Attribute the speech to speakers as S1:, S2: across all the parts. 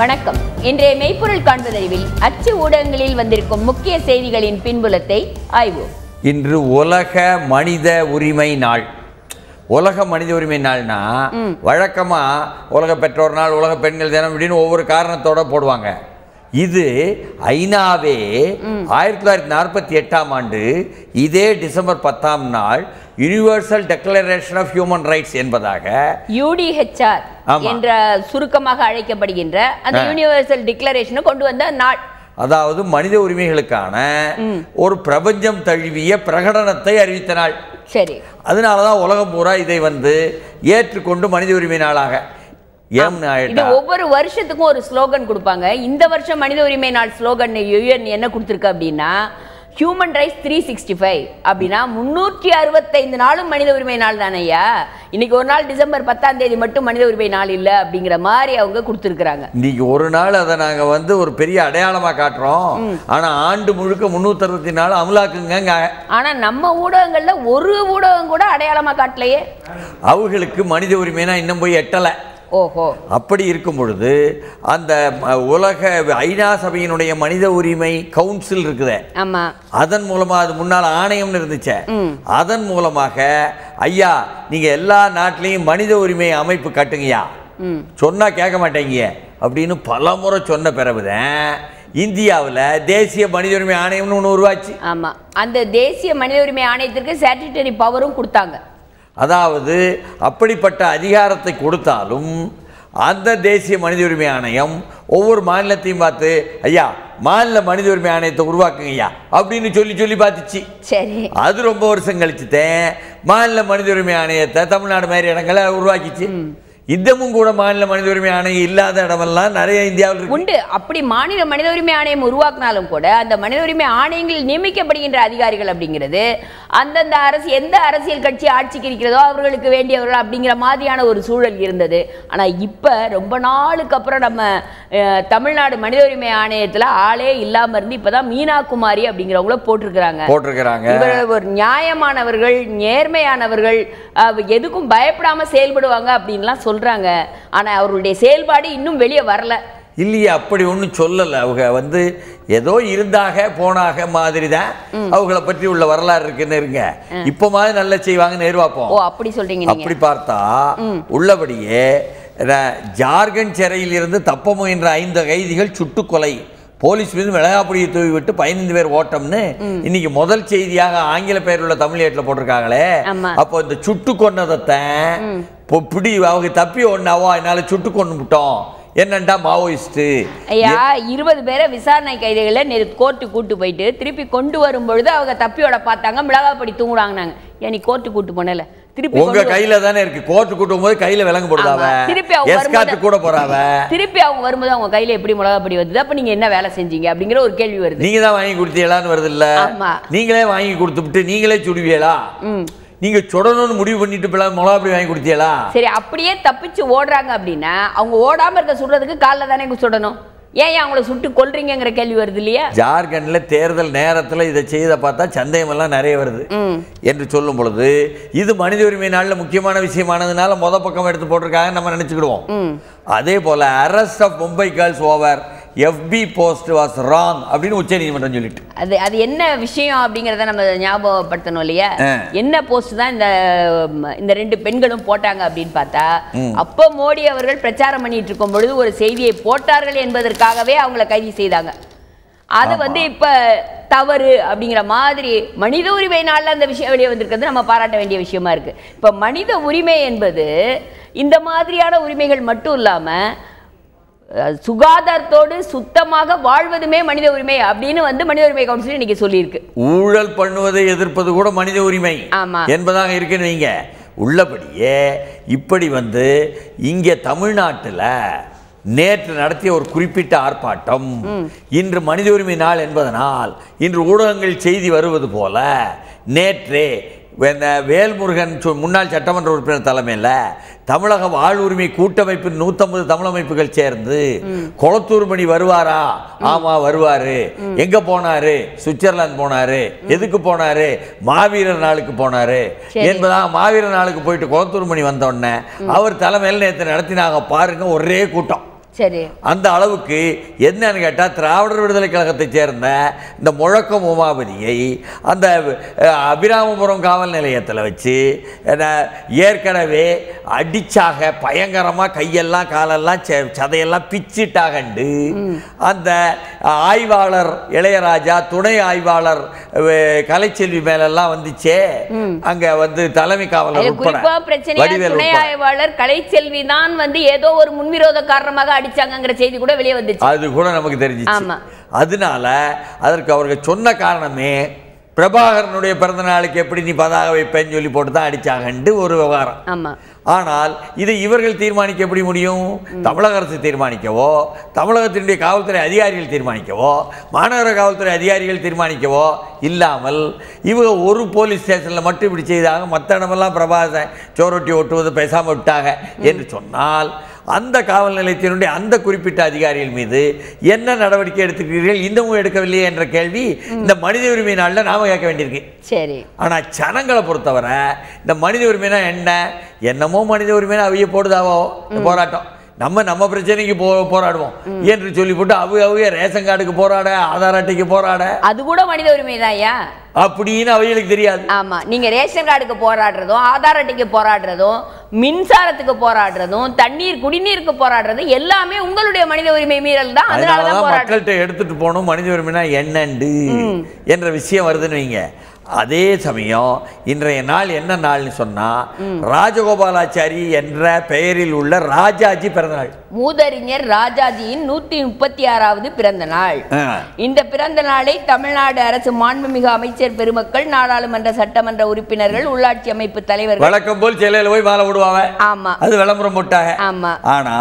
S1: வணக்கம் இன்றைய மெய்ப்பொருள் காண்பதறிவில் அச்சு ஊடகங்களில் வந்திருக்கும் முக்கிய செய்திகளின் பின்புலத்தை ஆய்வோம்
S2: இன்று உலக மனித உரிமை நாள் உலக மனித உரிமை நாள்னா வழக்கமா உலக பெற்றோர் நாள் உலக பெண்கள் தினம் இப்படின்னு ஒவ்வொரு காரணத்தோட போடுவாங்க இது ஐநாவே ஆயிரத்தி தொள்ளாயிரத்தி நாற்பத்தி எட்டாம் ஆண்டு இதே டிசம்பர் பத்தாம் நாள் universal declaration of human rights என்பதாக
S1: யூடிஹெச்ஆர்
S2: ஆமா.
S1: என்ற சுருக்கமாக அழைக்கப்படுகின்ற அந்த
S2: ஆ.
S1: யூனிவர்சல் டிக்ளரேஷனை கொண்டு வந்த நாள்
S2: அதாவது மனித உரிமைகளுக்கான ஒரு பிரபஞ்சம் தழுவிய பிரகடனத்தை அறிவித்த நாள்
S1: சரி
S2: அதனால தான் உலகம் பூரா இதை வந்து ஏற்றுக்கொண்டு மனித உரிமை நாளாக ஏம்னு
S1: இது
S2: ஆயிட்டா
S1: ஒவ்வொரு வருஷத்துக்கும் ஒரு ஸ்லோகன் கொடுப்பாங்க இந்த வருஷம் மனித உரிமை நாள் ஸ்லோகன் யுஎன் என்ன கொடுத்துருக்கு அப்படின்னா human rights three sixty five அப்படின்னா முன்னூற்றி அறுபத்தைந்து நாளும் மனித உரிமை நாள் தானேயா இன்னைக்கு ஒரு நாள் டிசம்பர் பத்தாம் தேதி மட்டும் மனித உரிமை நாள் இல்லை அப்படிங்கிற மாதிரி அவங்க கொடுத்துருக்குறாங்க
S2: இன்னைக்கு ஒரு நாள் அதை நாங்க வந்து ஒரு பெரிய அடையாளமா காட்டுறோம் ஆனா ஆண்டு முழுக்க முன்னூத்தி அறுபத்தி நாலு அமலாக்குங்க
S1: ஆனா நம்ம ஊடகங்கள்ல ஒரு ஊடகம் கூட அடையாளமா காட்டலையே
S2: அவங்களுக்கு மனித உரிமைனா இன்னும் போய் எட்டலை
S1: ஓஹோ
S2: அப்படி இருக்கும் பொழுது அந்த ம- உலக ஐநா சபையினுடைய மனித உரிமை கவுன்சில் இருக்குதே
S1: ஆமா
S2: அதன் மூலமா அது முன்னால் ஆணையம்னு இருந்துச்சே அதன் மூலமாக ஐயா நீங்க எல்லா நாட்டிலையும் மனித உரிமை அமைப்பு கட்டுங்கய்யா
S1: ம்
S2: சொன்னா கேட்க மாட்டேங்க அப்படின்னு பல முறை சொன்ன பிறகுதான் இந்தியாவில் தேசிய மனித உரிமை ஆணையம்னு ஒன்று உருவாச்சு
S1: ஆமா அந்த தேசிய மனித உரிமை ஆணையத்திற்கு ஸ்டாட்யூட்டரி பவரும் கொடுத்தாங்க
S2: அதாவது அப்படிப்பட்ட அதிகாரத்தை கொடுத்தாலும் அந்த தேசிய மனித உரிமை ஆணையம் ஒவ்வொரு மாநிலத்தையும் பார்த்து ஐயா மாநில மனித உரிமை ஆணையத்தை உருவாக்குங்க ஐயா அப்படின்னு சொல்லி சொல்லி பார்த்துச்சு
S1: சரி
S2: அது ரொம்ப வருஷம் கழிச்சுட்டேன் மாநில மனித உரிமை ஆணையத்தை தமிழ்நாடு மாதிரி இடங்களை உருவாக்கிச்சு இன்னமும் கூட மாநில மனித உரிமை ஆணையம் இல்லாத இடமெல்லாம் நிறைய இந்தியாவில் இருக்கு
S1: உண்டு அப்படி மாநில மனித உரிமை ஆணையம் உருவாக்கினாலும் கூட அந்த மனித உரிமை ஆணையங்களில் நியமிக்கப்படுகின்ற அதிகாரிகள் அப்படிங்கிறது அந்தந்த அரசு எந்த அரசியல் கட்சி ஆட்சிக்கு இருக்கிறதோ அவர்களுக்கு வேண்டியவர்கள் அப்படிங்கிற மாதிரியான ஒரு சூழல் இருந்தது ஆனா இப்ப ரொம்ப நாளுக்கு அப்புறம் நம்ம அஹ், தமிழ்நாடு மனித உரிமை ஆணையத்துல ஆளே இல்லாம இருந்து இப்பதான் மீனா குமாரி அப்படிங்கிறவங்கள போட்டிருக்கிறாங்க
S2: போட்டிருக்கிறாங்க
S1: இவர்கள் ஒரு நியாயமானவர்கள் நேர்மையானவர்கள் அஹ், எதுக்கும் பயப்படாம செயல்படுவாங்க அப்படின்லாம் சொல்றாங்க ஆனா அவர்களுடைய செயல்பாடு இன்னும் வெளியே வரல
S2: இல்லையே அப்படி ஒன்றும் சொல்லலை அவங்க வந்து ஏதோ இருந்தாக போனாக மாதிரி தான் அவங்கள பற்றி உள்ள வரலாறு இருக்குன்னு இருங்க இப்போ மாதிரி நல்லா செய்வாங்கன்னு
S1: ஓ
S2: எதிர்பார்ப்போம்
S1: அப்படி சொல்றீங்க நீங்க
S2: அப்படி பார்த்தா உள்ளபடியே ர- ஜார்க்கண்ட் சிறையில் இருந்து தப்ப முயன்ற ஐந்து கைதிகள் சுட்டுக் கொலை போலீஸ் மீது மிளகாப்பொடியை தூவி விட்டு பதினைந்து பேர் ஓட்டம்னு இன்னைக்கு முதல் செய்தியாக ஆங்கில பெயர் உள்ள தமிழ் ஏட்டில் போட்டிருக்காங்களே
S1: ஆமா.
S2: அப்போ இந்த சுட்டு கொன்னதைத்தான் இப்போ பிடி அவங்க தப்பி ஒன்னாவோ அதனால சுட்டு கொண்டு விட்டோம் என்னண்டா மாவோயிஸ்ட்டு
S1: ஐயா இருபது பேரை விசாரணை கைதிகளை நேற்று கோர்ட்டு கூட்டு போயிட்டு திருப்பி கொண்டு வரும் பொழுது அவங்க தப்பியோட பார்த்தாங்க மிளகாப்படி தூங்குறாங்கனாங்க ஏன் நீ கோர்ட்டு கூட்டு போனல திருப்பி
S2: உங்க
S1: கொண்டு வ-
S2: கையில தானே இருக்கு கோர்ட்டு கூட்டும் போது கையில விலங்கு போடுதாவ
S1: ஆமா. திருப்பி அவங்க
S2: எஸ்கார்ட்
S1: வரும்போது-
S2: கூட போறாவ
S1: திருப்பி அவங்க வரும்போது அவங்க கையில எப்படி மிளகாப்படி வந்தது அப்ப நீங்க என்ன வேலை செஞ்சீங்க அப்படிங்கிற ஒரு கேள்வி வருது
S2: நீங்க தான் வாங்கி கொடுத்தீங்களான்னு வருது இல்ல
S1: ஆமா.
S2: நீங்களே வாங்கி கொடுத்துட்டு நீங்களே சுடுவீங்களா
S1: ம்
S2: நீங்க சுடணும்னு முடிவு பண்ணிட்டு பிள்ளை மிளகா அப்படி வாங்கி கொடுத்தீங்களா
S1: சரி அப்படியே தப்பிச்சு ஓடுறாங்க அப்படின்னா அவங்க ஓடாம இருக்க சுடுறதுக்கு காலில் தானே சுடணும் ஏன் ஏன் அவங்கள சுட்டு கொல்றீங்கங்கிற கேள்வி வருது இல்லையா
S2: ஜார்க்கண்ட்ல தேர்தல் நேரத்துல இதை செய்த பார்த்தா சந்தேகமெல்லாம் நிறைய வருது
S1: ம்
S2: என்று சொல்லும் பொழுது இது மனித உரிமை நாளில் முக்கியமான விஷயமானதுனால முத பக்கம் எடுத்து போட்டிருக்காங்க நம்ம நினைச்சுக்கிடுவோம்
S1: ம்
S2: அதே போல arrest of Mumbai girls over FB post was wrong அப்படின்னு உச்ச நீதிமன்றம் சொல்லிட்டு
S1: அது அது என்ன விஷயம் அப்படிங்கிறத நம்ம ஞாபகப்படுத்தணும் இல்லையா
S2: ஆ.
S1: என்ன போஸ்ட் தான் இந்த ம், இந்த ரெண்டு பெண்களும் போட்டாங்க அப்படின்னு பார்த்தா அப்போ மோடி அவர்கள் பிரச்சாரம் பண்ணிட்டு இருக்கும் பொழுது ஒரு செய்தியை போட்டார்கள் என்பதற்காகவே அவங்கள கைது செய்தாங்க அது வந்து இப்ப தவறு அப்படிங்கிற மாதிரி மனித உரிமை நாள்ல அந்த விஷயம் வெளியே வந்திருக்கிறது நம்ம பாராட்ட வேண்டிய விஷயமா இருக்கு இப்ப மனித உரிமை என்பது இந்த மாதிரியான உரிமைகள் மட்டும் இல்லாம அஹ், சுகாதாரத்தோடு சுத்தமாக வாழ்வதுமே மனித உரிமை அப்படின்னு வந்து மனித உரிமை கவுன்சில் இன்னைக்கு சொல்லியிருக்கு
S2: ஊழல் பண்ணுவதை எதிர்ப்பது கூட மனித உரிமை
S1: ஆமா.
S2: என்பதாக இருக்குன்னு வைங்க உள்ளபடியே இப்படி வந்து இங்கே தமிழ்நாட்டில் நேற்று நடத்திய ஒரு குறிப்பிட்ட ஆர்ப்பாட்டம் இன்று மனித உரிமை நாள் என்பதனால் இன்று ஊடகங்கள் செய்தி வருவது போல நேற்றே இந்த வேல்முருகன் சொ- முன்னாள் சட்டமன்ற உறுப்பினர் தலைமையில் தமிழக வாழ்வுரிமை கூட்டமைப்பின் நூற்றம்பது தமிழமைப்புகள் சேர்ந்து கொளத்தூர் மணி வருவாரா ஆமா வருவாரு எங்க போனாரு சுவிட்சர்லாந்து போனாரு எதுக்கு போனாரு மாவீரர் நாளுக்கு போனாரு
S1: சரி.
S2: என்பதா மாவீரர் நாளுக்கு போயிட்டு கொளத்தூர் மணி வந்த உடனே அவர் தலைமையில் நேற்று நடத்தினாங்க பாருங்க ஒரே கூட்டம்
S1: சரி
S2: அந்த அளவுக்கு என்னன்னு கேட்டால் திராவிடர் விடுதலை கழகத்தைச் சேர்ந்த இந்த முழக்கம் உமாபதியை அந்த அஹ், அபிராமபுரம் காவல் நிலையத்தில் வச்சு என்ன, ஏற்கனவே அடிச்சாக பயங்கரமாக கையெல்லாம் காலெல்லாம் செ- சதையெல்லாம் பிச்சிட்டாகண்டு அந்த ஆய்வாளர் இளையராஜா துணை ஆய்வாளர் அஹ், கலைச்செல்வி மேலெல்லாம் வந்துச்சே அங்க வந்து தலைமை காவலர்
S1: அதுல
S2: உட்பட
S1: குறிப்பா பிரச்சனையா
S2: வடிவேல்
S1: துணை
S2: உட்பட.
S1: ஆய்வாளர் கலைச்செல்வி தான் வந்து ஏதோ ஒரு முன்விரோத காரணமாக அடிச்சாங்கங்கிற செய்தி கூட வெளியே வந்துச்சு
S2: அது கூட நமக்கு தெரிஞ்சிச்சு
S1: ஆமா.
S2: அதனால அதற்கு அவர்கள் சொன்ன காரணமே பிரபாகரனுடைய பிறந்த நாளுக்கு எப்படி நீ பதாக வைப்பேன்னு சொல்லி போட்டு தான் அடிச்சாங்கன்ட்டு ஒரு விவகாரம்
S1: ஆமா
S2: ஆனால் இதை இவர்கள் தீர்மானிக்க எப்படி முடியும் தமிழக அரசு தீர்மானிக்கவோ தமிழகத்தினுடைய காவல்துறை அதிகாரிகள் தீர்மானிக்கவோ மாநகர காவல்துறை அதிகாரிகள் தீர்மானிக்கவோ இல்லாமல் இவங்க ஒரு போலீஸ் ஸ்டேஷனில் மட்டும் இப்படி செய்தாங்க மற்ற இடமெல்லாம் பிரபாசன் சோரொட்டி ஒட்டுவது பேசாமல் விட்டாங்க என்று சொன்னால் அந்த காவல் நிலையத்தினுடைய அந்த குறிப்பிட்ட அதிகாரிகள் மீது என்ன நடவடிக்கை எடுத்துக்கிறீர்கள் இன்னமும் எடுக்கவில்லையே என்ற கேள்வி இந்த மனித உரிமை நாளில் நாம கேட்க வேண்டியிருக்கு
S1: சரி
S2: ஆனா ஜனங்களை பொறுத்தவரை இந்த மனித உரிமைனா என்ன என்னமோ மனித உரிமைனா அவைய போடுதாவோ இந்த போராட்டம் நம்ம நம்ம பிரச்சனைக்கு போ போராடுவோம் என்று சொல்லி போட்டு அவங்க அவங்க ரேஷன் கார்டுக்கு போராட ஆதார் அட்டைக்கு போராட
S1: அது கூட மனித உரிமை ஐயா
S2: அப்படின்னு அவைகளுக்கு தெரியாது
S1: ஆமா நீங்க ரேஷன் கார்டுக்கு போராடுறதும் ஆதார் அட்டைக்கு போராடுறதும் மின்சாரத்துக்கு போராடுறதும் தண்ணீர் குடிநீருக்கு போராடுறதும் எல்லாமே உங்களுடைய மனித உரிமை மீறல் தான் அதனாலதான்
S2: அதனாலதான்
S1: போராடுறோம்
S2: மக்கள்கிட்ட எடுத்துட்டு போகணும் மனித உரிமைனா என்னண்டு என்ற விஷயம் வருதுன்னு வைங்க அதே சமயம் இன்றைய நாள் என்ன நாள்னு சொன்னா ராஜகோபாலாச்சாரி என்ற பெயரில் உள்ள ராஜாஜி பிறந்தநாள்
S1: மூதறிஞர் ராஜாஜியின் நூத்தி முப்பத்தி ஆறாவது பிறந்த நாள்
S2: ஆ.
S1: இந்த பிறந்த நாளை தமிழ்நாடு அரசு மாண்புமிகு அமைச்சர் பெருமக்கள் நாடாளுமன்ற சட்டமன்ற உறுப்பினர்கள் உள்ளாட்சி அமைப்பு தலைவர்கள்
S2: வழக்கம் போல் சிலையில போய் மாலை விடுவாங்க
S1: ஆமா
S2: அது விளம்பரம் போட்டாங்க
S1: ஆமா
S2: ஆனா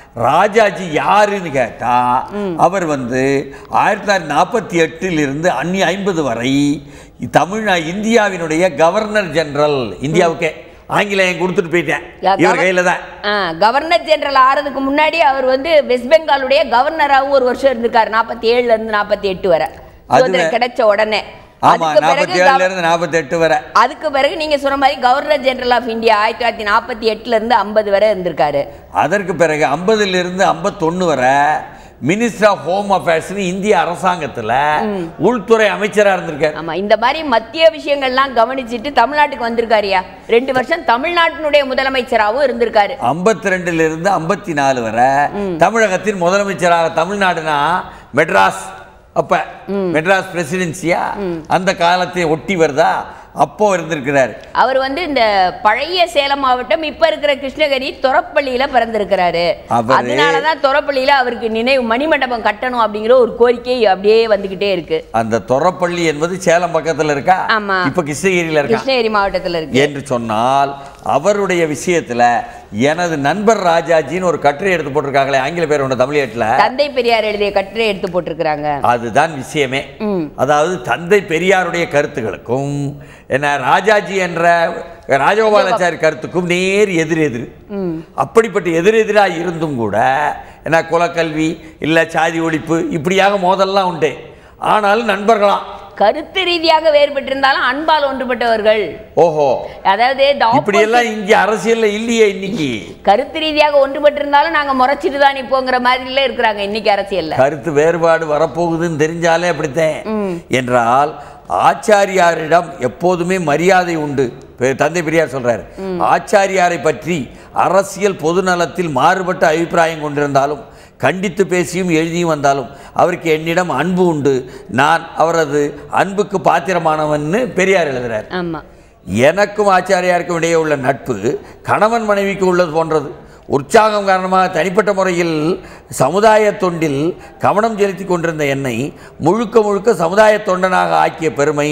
S2: ராஜாஜி யாருன்னு கேட்டா அவர் வந்து ஆயிரத்தி தொள்ளாயிரத்தி நாற்பத்தி எட்டில் இருந்து அன்னி ஐம்பது வரை தமிழ்நா இந்தியாவினுடைய கவர்னர் ஜெனரல் இந்தியாவுக்கே ஆங்கிலேயம் கொடுத்துட்டு போயிட்டேன்
S1: யா,
S2: இவர்
S1: கவர்-
S2: கையில தான்
S1: ஆ, கவர்னர் ஜெனரல் ஆறதுக்கு முன்னாடி அவர் வந்து வெஸ்ட் பெங்காலுடைய கவர்னராகவும் ஒரு வருஷம் இருந்திருக்காரு நாற்பத்தி ஏழுல இருந்து நாற்பத்தி எட்டு வரை
S2: அது
S1: சுதந்திரம்
S2: வே-
S1: கிடைச்ச உடனே
S2: ஆமா
S1: அதுக்கு பிறகு
S2: நாற்பத்தி ஏழுல
S1: கவ-
S2: இருந்து நாற்பத்தி எட்டு வரை
S1: அதுக்கு பிறகு நீங்க சொன்ன மாதிரி கவர்னர் ஜெனரல் ஆஃப் இந்தியா ஆயிரத்தி தொள்ளாயிரத்தி நாற்பத்தி எட்டுல இருந்து ஐம்பது வரை இருந்திருக்காரு
S2: அதற்கு பிறகு ஐம்பதுல இருந்து ஐம்பத்தொன்னு வரை மினிஸ்டர் ஆஃப் ஹோம் அஃபேர்ஸ்னு இந்திய அரசாங்கத்துல உள்துறை அமைச்சரா இருந்திருக்காரு
S1: ஆமா இந்த மாதிரி மத்திய விஷயங்கள்லாம் கவனிச்சிட்டு தமிழ்நாட்டுக்கு வந்திருக்காருயா ரெண்டு வருஷம் தமிழ்நாட்டினுடைய முதலமைச்சராகவும் இருந்திருக்காரு
S2: ஐம்பத்தி ரெண்டுல இருந்து ஐம்பத்தி நாலு வரை தமிழகத்தின் முதலமைச்சராக தமிழ்நாடுனா மெட்ராஸ் அப்ப மெட்ராஸ் பிரசிடென்சியா அந்த காலத்தை ஒட்டி வருதா அப்போ இருந்திருக்கிறார்
S1: அவர் வந்து இந்த பழைய சேலம் மாவட்டம் இப்ப இருக்கிற கிருஷ்ணகிரி தொரப்பள்ளியில பிறந்திருக்கிறாரு
S2: அவரு-
S1: அதனாலதான் தொரப்பள்ளியில அவருக்கு நினைவு மணிமண்டபம் கட்டணும் அப்படிங்கிற ஒரு கோரிக்கை அப்படியே வந்துகிட்டே இருக்கு
S2: அந்த தொரப்பள்ளி என்பது சேலம் பக்கத்துல இருக்கா
S1: ஆமா.
S2: இப்ப கிருஷ்ணகிரியில இருக்கா
S1: கிருஷ்ணகிரி மாவட்டத்துல இருக்கு
S2: என்று சொன்னால் அவருடைய விஷயத்துல எனது நண்பர் ராஜாஜின்னு ஒரு கட்டுரை எடுத்து போட்டிருக்காங்களே ஆங்கில பேர் ஒன்று தமிழ்நாட்டில்
S1: தந்தை பெரியார் எழுதிய கட்டுரை எடுத்து போட்டிருக்கிறாங்க
S2: அதுதான் விஷயமே
S1: ம்.
S2: அதாவது தந்தை பெரியாருடைய கருத்துகளுக்கும் என்ன ராஜாஜி என்ற ராஜகோபாலாச்சாரி கருத்துக்கும் நேர் எதிர் எதிர் அப்படிப்பட்ட எதிரெதிராக இருந்தும் கூட என்ன குலக்கல்வி இல்லை சாதி ஒழிப்பு இப்படியாக மோதல்லாம் உண்டு ஆனாலும் நண்பர்களாம்
S1: கருத்து ரீதியாக வேறுபட்டிருந்தாலும் அன்பால் ஒன்றுபட்டவர்கள்
S2: ஓஹோ
S1: அதாவது the opposite-
S2: இப்படியெல்லாம் இங்கே அரசியல்ல இல்லையே இன்னைக்கு
S1: கருத்து ரீதியாக ஒன்றுபட்டிருந்தாலும் நாங்க முறைச்சிட்டு தான் நிப்போங்கிற மாதிரில இருக்கிறாங்க இன்னைக்கு அரசியல்ல
S2: கருத்து வேறுபாடு வரப்போகுதுன்னு தெரிஞ்சாலே அப்படித்தான் என்றால் ஆச்சாரியாரிடம் எப்போதுமே மரியாதை உண்டு பெ- தந்தை பெரியார் சொல்றாரு ஆச்சாரியாரை பற்றி அரசியல் பொதுநலத்தில் மாறுபட்ட அபிப்பிராயம் கொண்டிருந்தாலும் கண்டித்து பேசியும் எழுதியும் வந்தாலும் அவருக்கு என்னிடம் அன்பு உண்டு நான் அவரது அன்புக்கு பாத்திரமானவன்னு பெரியார் எழுதுறார்
S1: ஆமா
S2: எனக்கும் ஆச்சாரியாருக்கும் இடையே உள்ள நட்பு கணவன் மனைவிக்கு உள்ளது போன்றது உற்சாகம் காரணமாக தனிப்பட்ட முறையில் சமுதாய தொண்டில் கவனம் செலுத்தி கொண்டிருந்த என்னை முழுக்க முழுக்க சமுதாய தொண்டனாக ஆக்கிய பெருமை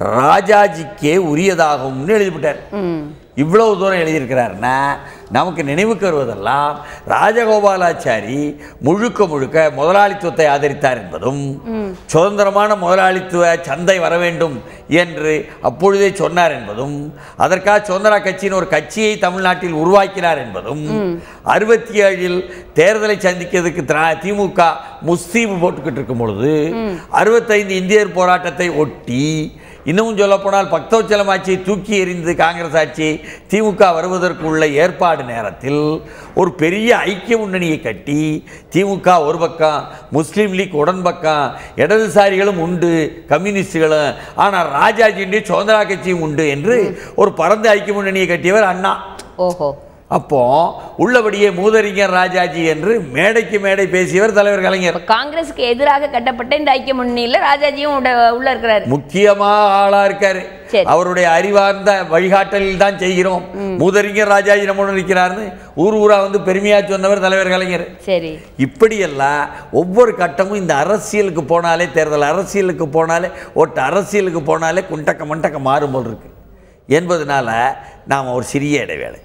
S2: ராஜாஜிக்கே உரியதாகும்னு எழுதிவிட்டார் இவ்வளவு தூரம் எழுதியிருக்கிறாருன்னா நமக்கு நினைவுக்கு வருவதெல்லாம் ராஜகோபாலாச்சாரி முழுக்க முழுக்க முதலாளித்துவத்தை ஆதரித்தார் என்பதும் சுதந்திரமான முதலாளித்துவ சந்தை வர வேண்டும் என்று அப்பொழுதே சொன்னார் என்பதும் அதற்காக சுதந்திர கட்சியின் ஒரு கட்சியை தமிழ்நாட்டில் உருவாக்கினார் என்பதும் அறுபத்தி ஏழில் தேர்தலை சந்திக்கிறதுக்கு திரா- திமுக முஸ்தீபு போட்டுக்கிட்டு இருக்கும் பொழுது அறுபத்தைந்து இந்தியர் போராட்டத்தை ஒட்டி இன்னமும் சொல்லப்போனால் பக்தோச்சலம் ஆட்சியை தூக்கி எறிந்து காங்கிரஸ் ஆட்சி திமுக வருவதற்கு உள்ள ஏற்பாடு நேரத்தில் ஒரு பெரிய ஐக்கிய முன்னணியை கட்டி திமுக ஒரு பக்கம் முஸ்லீம் லீக் உடன் பக்கம் இடதுசாரிகளும் உண்டு கம்யூனிஸ்டுகளும் ஆனால் ராஜாஜியுடைய சுதந்திரா கட்சியும் உண்டு என்று ஒரு பரந்த ஐக்கிய முன்னணியை கட்டியவர் அண்ணா
S1: ஓஹோ
S2: அப்போ உள்ளபடியே மூதறிஞர் ராஜாஜி என்று மேடைக்கு மேடை பேசியவர் தலைவர் கலைஞர்
S1: இப்ப காங்கிரஸுக்கு எதிராக கட்டப்பட்ட இந்த ஐக்கிய முன்னணியில ராஜாஜியும் உட- உள்ள இருக்கிறாரு
S2: முக்கியமா ஆளா இருக்காரு
S1: சரி.
S2: அவருடைய அறிவார்ந்த வழிகாட்டலில் தான் செய்கிறோம் மூதறிஞர் ராஜாஜி நம்மோடு நிற்கிறார்னு ஊர் ஊரா வந்து பெருமையா சொன்னவர் தலைவர் கலைஞர்
S1: சரி
S2: இப்படியெல்லாம் ஒவ்வொரு கட்டமும் இந்த அரசியலுக்கு போனாலே தேர்தல் அரசியலுக்கு போனாலே ஒட்டு அரசியலுக்கு போனாலே குண்டக்க மண்டக்க மாறும் போல் இருக்கு என்பதனால நாம் ஒரு சிறிய இடைவேளை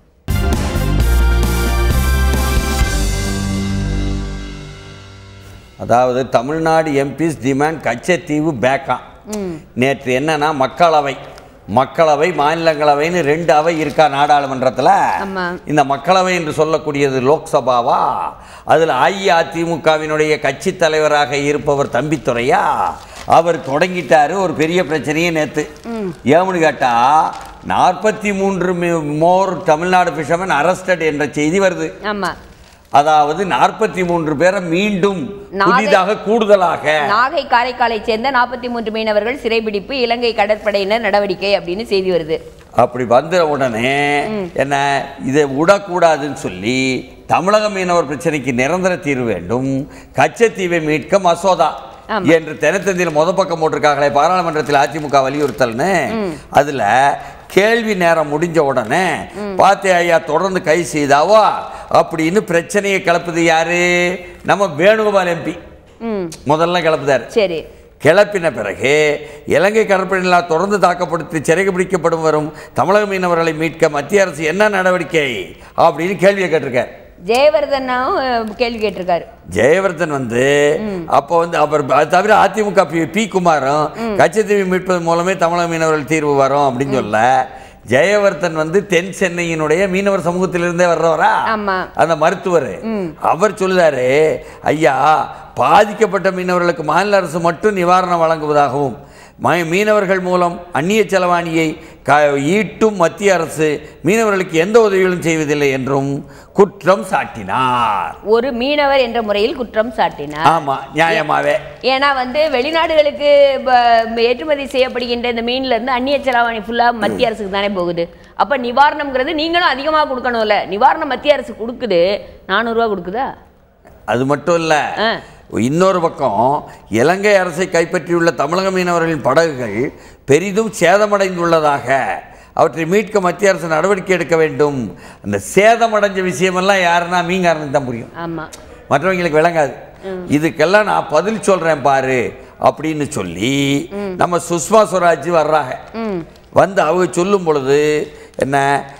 S2: அதாவது தமிழ்நாடு எம்பிஸ் டிமாண்ட் கச்சத்தீவு பேக்காம் நேற்று என்னன்னா மக்களவை மக்களவை மாநிலங்களவைன்னு ரெண்டு அவை இருக்கா நாடாளுமன்றத்தில்
S1: ஆமா.
S2: இந்த மக்களவை என்று சொல்லக்கூடியது லோக்சபாவா அதில் அஇஅதிமுகவினுடைய கட்சி தலைவராக இருப்பவர் தம்பித்துறையா அவர் தொடங்கிட்டாரு ஒரு பெரிய பிரச்சனையே நேற்று ஏமுன்னு கேட்டா நாற்பத்தி மூன்று மோர் தமிழ்நாடு ஃபிஷர்மேன் அரஸ்டட் என்ற செய்தி வருது
S1: ஆமா
S2: அதாவது நாற்பத்தி மூன்று பேரை மீண்டும்
S1: நாகை-
S2: புதிதாக கூடுதலாக
S1: நாகை காரைக்காலை சேர்ந்த நாற்பத்தி மூன்று மீனவர்கள் சிறைபிடிப்பு இலங்கை கடற்படையினர் நடவடிக்கை அப்படின்னு செய்தி வருது
S2: அப்படி வந்த உடனே என்ன இதை விடக்கூடாதுன்னு சொல்லி தமிழக மீனவர் பிரச்சனைக்கு நிரந்தர தீர்வு வேண்டும் கச்சத்தீவை மீட்க மசோதா
S1: ஆமா.
S2: என்று தினத்தந்தியில் முத பக்கம் போட்டிருக்காங்களே பாராளுமன்றத்தில் அதிமுக வலியுறுத்தல்னு அதுல கேள்வி நேரம் முடிஞ்ச உடனே பாத்தே ஐயா தொடர்ந்து கை செய்தாவா அப்படின்னு பிரச்சனையை கிளப்புது யாரு நம்ம வேணுகோபால் எம்பி
S1: ம்
S2: முதல்ல கிளப்புதார்
S1: சரி
S2: கிளப்பின பிறகு இலங்கை கடற்படையினால் தொடர்ந்து தாக்கப்படுத்தி சிறைக்கு பிடிக்கப்படும் வரும் தமிழக மீனவர்களை மீட்க மத்திய அரசு என்ன நடவடிக்கை அப்படின்னு கேள்வியை கேட்டிருக்கார்
S1: ஜெயவர்தனும் அஹ், கேள்வி கேட்டிருக்காரு
S2: ஜெயவர்தன் வந்து அப்போ வந்து அவர் அது தவிர அதிமுக பி பி குமாரும் கச்சத்தீவை மீட்பது மூலமே தமிழக மீனவர்கள் தீர்வு வரும் அப்படின்னு சொல்ல ஜெயவர்தன் வந்து தென் சென்னையினுடைய மீனவர் சமூகத்திலிருந்தே வர்றவரா
S1: ஆமா
S2: அந்த மருத்துவர் அவர் சொல்லுதாரு ஐயா பாதிக்கப்பட்ட மீனவர்களுக்கு மாநில அரசு மட்டும் நிவாரணம் வழங்குவதாகவும் ம- மீனவர்கள் மூலம் அந்நிய செலவாணியை க ஈட்டும் மத்திய அரசு மீனவர்களுக்கு எந்த உதவிகளும் செய்வதில்லை என்றும் குற்றம் சாட்டினார்
S1: ஒரு மீனவர் என்ற முறையில் குற்றம் சாட்டினார்
S2: ஆமா நியாயமாவே
S1: ஏன்னா வந்து வெளிநாடுகளுக்கு ப- ஏற்றுமதி செய்யப்படுகின்ற இந்த மீன்ல இருந்து அந்நிய செலாவணி ஃபுல்லா மத்திய அரசுக்கு தானே போகுது அப்ப நிவாரணம்ங்கிறது நீங்களும் அதிகமா கொடுக்கணும்ல நிவாரணம் மத்திய அரசு கொடுக்குது நானூறுரூவா கொடுக்குதா
S2: அது மட்டும் இல்ல
S1: ஆ.
S2: இன்னொரு பக்கம் இலங்கை அரசை கைப்பற்றியுள்ள தமிழக மீனவர்களின் படகுகள் பெரிதும் சேதமடைந்துள்ளதாக அவற்றை மீட்க மத்திய அரசு நடவடிக்கை எடுக்க வேண்டும் அந்த சேதமடைஞ்ச விஷயமெல்லாம் யாருன்னா மீன்காரனுக்கு தான் புரியும்
S1: ஆமா
S2: மற்றவங்களுக்கு விளங்காது இதுக்கெல்லாம் நான் பதில் சொல்றேன் பாரு அப்படின்னு சொல்லி நம்ம சுஷ்மா ஸ்வராஜ் வர்றாங்க வந்து அவங்க சொல்லும் பொழுது என்ன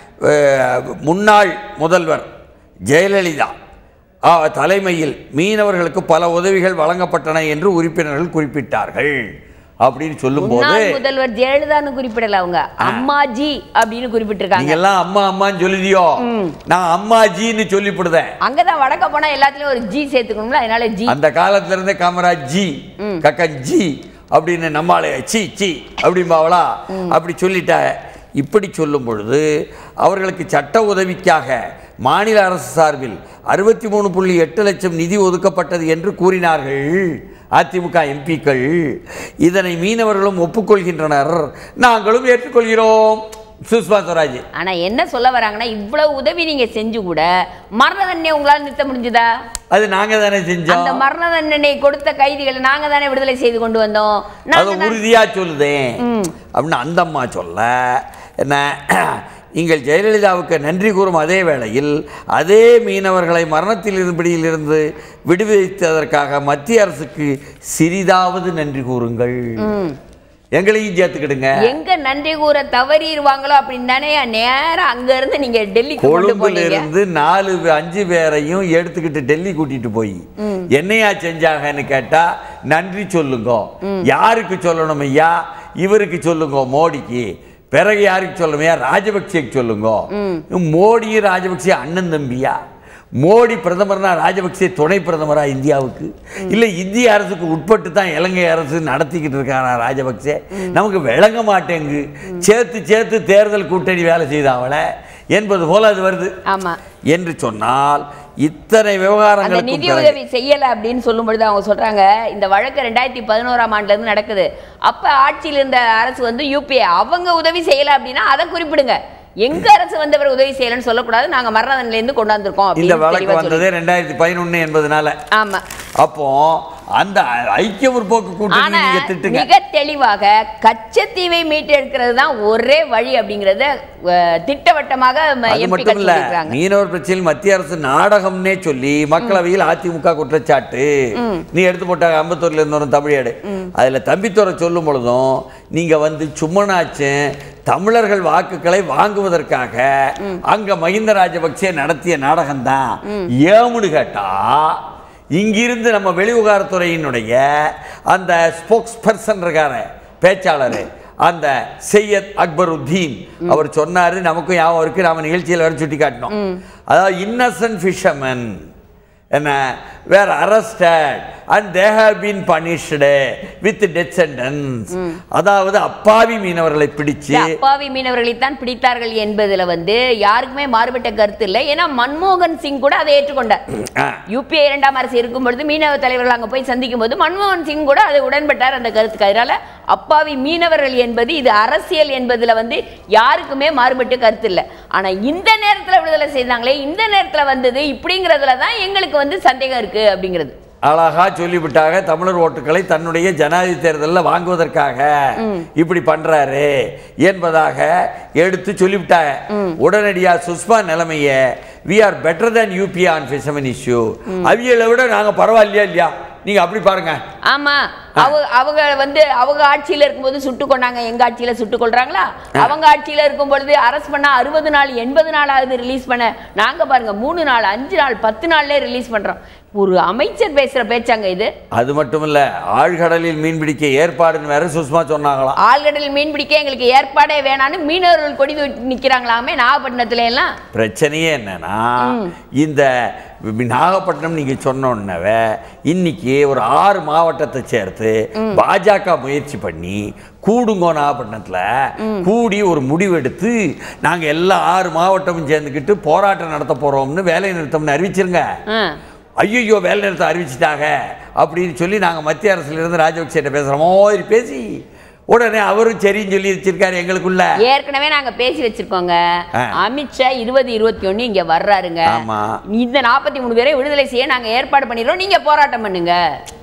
S2: அஹ், முன்னாள் முதல்வர் ஜெயலலிதா ஆ, தலைமையில் மீனவர்களுக்கு பல உதவிகள் வழங்கப்பட்டன என்று உறுப்பினர்கள் குறிப்பிட்டார்கள் அப்படின்னு சொல்லும்போது
S1: முன்னாள் முதல்வர் ஜெயலலிதான்னு குறிப்பிடல அவங்க அம்மாஜி அப்படின்னு குறிப்பிட்டிருக்காங்க
S2: நீங்க எல்லாம் அம்மா அம்மான்னு சொல்லுதியோ நான் அம்மாஜின்னு சொல்லிவிடுதேன்
S1: அங்கதான் வடக்க போனா எல்லாத்துலயும் ஒரு ஜி சேர்த்துக்கணும்ல அதனால ஜி
S2: அந்த காலத்துல இருந்தே காமராஜ் ஜி கக்கன் ஜி அப்படின்னு நம்மாலே சி சி அப்படிம்பாவளா அப்படி சொல்லிட்ட இப்படி சொல்லும் பொழுது அவர்களுக்கு சட்ட உதவிக்காக மாநில அரசு சார்பில் அறுபத்தி மூணு புள்ளி எட்டு லட்சம் நிதி ஒதுக்கப்பட்டது என்று கூறினார்கள் அதிமுக எம்பிக்கள் இதனை மீனவர்களும் ஒப்புக்கொள்கின்றனர் நாங்களும் ஏற்றுக்கொள்கிறோம் சுஷ்மா ஸ்வராஜ்
S1: ஆனா என்ன சொல்ல வராங்கன்னா இவ்வளவு உதவி நீங்க செஞ்சு கூட மரண தண்டனை உங்களால நிறுத்த முடிஞ்சுதா
S2: அது நாங்க தானே
S1: அந்த
S2: செஞ்சோம்
S1: மரண தண்டனை கொடுத்த கைதிகளை நாங்க தானே விடுதலை செய்து கொண்டு வந்தோம்
S2: அது
S1: நாங்க தான்-
S2: உறுதியா சொல்லுதேன் அப்படின்னு அந்த அம்மா சொல்ல என்ன நீங்கள் ஜெயலலிதாவுக்கு நன்றி கூறும் அதே வேளையில் அதே மீனவர்களை மரணத்தில் இருந்தபடியிலிருந்து விடுவித்ததற்காக மத்திய அரசுக்கு சிறிதாவது நன்றி கூறுங்கள் எங்களையும் சேர்த்துக்கிடுங்க
S1: எங்க நன்றி கூற தவறிடுவாங்களோ அப்படின்னு தானே நேரா அங்க இருந்து நீங்க டெல்லிக்கு கொண்டு
S2: கொழும்புல
S1: போனீங்க
S2: இருந்து நாலு அஞ்சு பேரையும் எடுத்துக்கிட்டு டெல்லி கூட்டிட்டு போய் என்னையா செஞ்சாங்கன்னு கேட்டா நன்றி சொல்லுங்க யாருக்கு சொல்லணும் ஐயா இவருக்கு சொல்லுங்க மோடிக்கு பிறகு யாருக்கு சொல்லணுமையா ராஜபக்சேக்கு சொல்லுங்க மோடியும் ராஜபக்சே அண்ணன் தம்பியா மோடி பிரதமர்னா ராஜபக்சே துணை பிரதமரா இந்தியாவுக்கு இல்லை இந்திய அரசுக்கு உட்பட்டு தான் இலங்கை அரசு நடத்திக்கிட்டு இருக்காரா ராஜபக்சே நமக்கு விளங்க மாட்டேங்கு சேர்த்து சேர்த்து தேர்தல் கூட்டணி வேலை செய்தாவளை என்பது போல அது வருது
S1: ஆமா
S2: என்று சொன்னால் இத்தனை
S1: அந்த
S2: விவகாரங்களுக்கும்
S1: நிதி
S2: பிறகு-
S1: உதவி செய்யல அப்படின்னு சொல்லும் பொழுது அவங்க சொல்றாங்க இந்த வழக்கு ரெண்டாயிரத்தி பதினோராம் ஆண்டுல இருந்து நடக்குது அப்ப ஆட்சியில் இருந்த அரசு வந்து யூபிஏ அவங்க உதவி செய்யல அப்படின்னா அதை குறிப்பிடுங்க எங்க அரசு வந்தவர் உதவி செய்யலன்னு சொல்லக்கூடாது நாங்க மரண இருந்து கொண்டாந்துருக்கோம்
S2: இந்த
S1: அப்படின்னு
S2: வழக்கு
S1: தெளிவா சொல்லி-
S2: வந்ததே ரெண்டாயிரத்தி பதினொன்னு என்பதனால
S1: ஆமா
S2: அப்போ அந்த ஐக்கிய முற்போக்கு கூட்டணி
S1: ஆனா
S2: நீங்க திட்டுங்க
S1: மிக தெளிவாக கச்சத்தீவை மீட்டெடுக்கிறது தான் ஒரே வழி அப்படிங்கறத அஹ், திட்டவட்டமாக
S2: அது
S1: எம்பி
S2: மட்டும் இல்ல
S1: சொல்லியிருக்காங்க
S2: மீனவர் பிரச்சனையில் மத்திய அரசு நாடகம்னே சொல்லி மக்களவையில் அதிமுக குற்றச்சாட்டு நீ எடுத்து போட்டாங்க அம்பத்தூர்ல இருந்து வரும் தமிழேடு அதுல தம்பித்துறை சொல்லும் பொழுதும் நீங்க வந்து சும்மனாச்சும் தமிழர்கள் வாக்குகளை வாங்குவதற்காக அங்க மஹிந்த ராஜபக்சே நடத்திய நாடகம் தான் ஏமுன்னு கேட்டா இங்கிருந்து நம்ம வெளிவிவகாரத்துறையினுடைய அந்த ஸ்போக்ஸ் பர்சன் இருக்காரு பேச்சாளர் அந்த சையத் அக்பருத்தீன் அவர் சொன்னாரு நமக்கும் ஞாபகம் இருக்கு நாம நிகழ்ச்சியில் வர சுட்டி காட்டினோம் அதாவது இன்னசென்ட் ஃபிஷர்மன் என்ன வேற arrested and they have been punished with death sentence அதாவது அப்பாவி மீனவர்களை பிடிச்சு
S1: இல்ல, அப்பாவி மீனவர்களை தான் பிடித்தார்கள் என்பதுல வந்து யாருக்குமே மாறுபட்ட கருத்து இல்லை ஏன்னா மன்மோகன் சிங் கூட அதை ஏற்றுக்கொண்டார்
S2: ஆ,
S1: யூபிஏ இரண்டாம் அரசு இருக்கும் பொழுது மீனவ தலைவர்கள் அங்க போய் சந்திக்கும் போது மன்மோகன் சிங் கூட அதை உடன்பட்டார் அந்த கருத்துக்கு அதனால அப்பாவி மீனவர்கள் என்பது இது அரசியல் என்பதுல வந்து யாருக்குமே மாறுபட்டு கருத்து இல்லை ஆனா இந்த நேரத்துல விடுதலை செய்தாங்களே இந்த நேரத்துல வந்தது இப்படிங்கிறதுல தான் எங்களுக்கு வந்து சந்தேகம் இருக்கு அப்படிங்கிறது
S2: அழகா சொல்லிவிட்டாங்க தமிழர் ஓட்டுகளை தன்னுடைய ஜனாதிபதி தேர்தலில் வாங்குவதற்காக இப்படி பண்றாரு என்பதாக எடுத்து சொல்லிவிட்டாங்க உடனடியா சுஷ்மா நிலைமைய we are better than UP on fisherman issue அவியலை விட நாங்க பரவாயில்லையா இல்லையா நீங்க அப்படி பாருங்க
S1: ஆமா அவங்க அவங்க வந்து அவங்க ஆட்சியில இருக்கும்போது சுட்டு கொண்டாங்க எங்க ஆட்சியில சுட்டு கொள்றாங்களா அவங்க ஆட்சியில இருக்கும் பொழுது அரஸ்ட் பண்ண அறுபது நாள் எண்பது நாள் ஆகுது ரிலீஸ் பண்ண நாங்க பாருங்க மூணு நாள் அஞ்சு நாள் பத்து நாள்லயே ரிலீஸ் பண்றோம் ஒரு அமைச்சர் பேசுற பேச்சாங்க இது
S2: அது மட்டும் இல்ல ஆழ்கடலில் மீன் பிடிக்க ஏற்பாடுன்னு வேற சுஷ்மா சொன்னாங்களாம்
S1: ஆழ்கடலில் மீன் பிடிக்க எங்களுக்கு ஏற்பாடே வேணான்னு மீனவர்கள் கொடி தூக்கி நிக்கிறாங்களாமே நாகப்பட்டினத்துல எல்லாம்
S2: பிரச்சனையே என்னன்னா இந்த நாகப்பட்டினம் நீங்க சொன்னோன்னவே இன்னைக்கு ஒரு ஆறு மாவட்டத்தை சேர்த்து பாஜக முயற்சி பண்ணி கூடுங்கோ நாகப்பட்டினத்துல கூடி ஒரு முடிவெடுத்து நாங்க எல்லா ஆறு மாவட்டமும் சேர்ந்துக்கிட்டு போராட்டம் நடத்த போறோம்னு வேலை நிறுத்தம்னு அறிவிச்சிருங்க
S1: ஆ.
S2: ஐயோ வேலை நிறுத்தம் அறிவிச்சிட்டாங்க அப்படின்னு சொல்லி நாங்க மத்திய அரசுல இருந்து ராஜபக்சேட்ட பேசுற மாதிரி பேசி உடனே அவரும் சரின்னு சொல்லி வச்சிருக்காரு எங்களுக்குள்ள
S1: ஏற்கனவே நாங்க பேசி வச்சிருக்கோங்க
S2: ஆ.
S1: அமித்ஷா இருபது இருபத்தி ஒண்ணு இங்க வர்றாருங்க
S2: ஆமா.
S1: இந்த நாற்பத்தி மூணு பேரை விடுதலை செய்ய நாங்க ஏற்பாடு பண்ணிடுறோம் நீங்க போராட்டம் பண்ணுங்க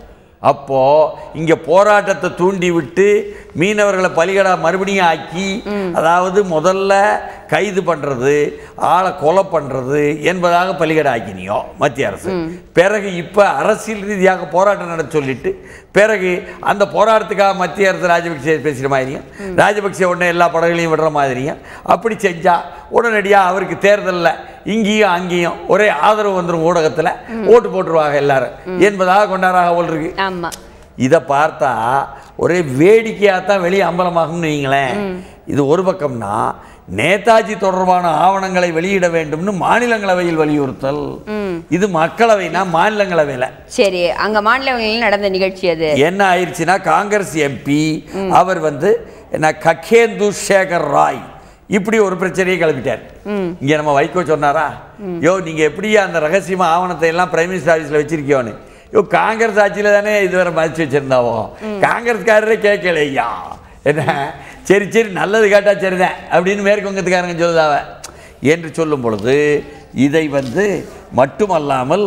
S2: அப்போ இங்க போராட்டத்தை தூண்டி விட்டு மீனவர்களை பலிகடா மறுபடியும் ஆக்கி அதாவது முதல்ல கைது பண்றது ஆளை கொலை பண்றது என்பதாக பலிகடா ஆக்கினியோ மத்திய அரசு பிறகு இப்ப அரசியல் ரீதியாக போராட்டம் நடத்த சொல்லிட்டு பிறகு அந்த போராட்டத்துக்காக மத்திய அரசு ராஜபக்சே பேசுகிற மாதிரியும் ராஜபக்சே உடனே எல்லா படங்களையும் விடுற மாதிரியும் அப்படி செஞ்சா உடனடியா அவருக்கு தேர்தல்ல இங்கேயும் அங்கேயும் ஒரே ஆதரவு வந்துடும் ஊடகத்துல ஓட்டு போட்டுருவாங்க எல்லாரும் என்பதாக கொண்டாடாக போல் இருக்கு
S1: ஆமா
S2: இதை பார்த்தா ஒரே வேடிக்கையாக தான் வெளியே அம்பலமாகும்னு வைங்களேன் இது ஒரு பக்கம்னா நேதாஜி தொடர்பான ஆவணங்களை வெளியிட வேண்டும்னு மாநிலங்களவையில் வலியுறுத்தல் இது மக்களவைனா மாநிலங்களவையில்
S1: சரி அங்க மாநிலங்களில் நடந்த நிகழ்ச்சி அது
S2: என்ன ஆயிடுச்சுன்னா காங்கிரஸ் எம்பி அவர் வந்து என்ன கக்கேந்து சேகர் ராய் இப்படி ஒரு பிரச்சனையை கிளப்பிட்டார் இங்க நம்ம வைகோ சொன்னாரா யோ நீங்க எப்படி அந்த ரகசியமா ஆவணத்தை எல்லாம் பிரைம் மினிஸ்டர் ஆஃபீஸில் வச்சிருக்கியோன்னு யோ காங்கிரஸ் ஆட்சியில தானே இதுவரை மதிச்சு வச்சிருந்தாவோ காங்கிரஸ்காரரே கேட்கல ஐயா என்ன சரி சரி நல்லது கேட்டா சரிதான் அப்படின்னு மேற்குவங்கத்துக்காரங்க சொல்லுதாவ என்று சொல்லும் பொழுது இதை வந்து மட்டுமல்லாமல்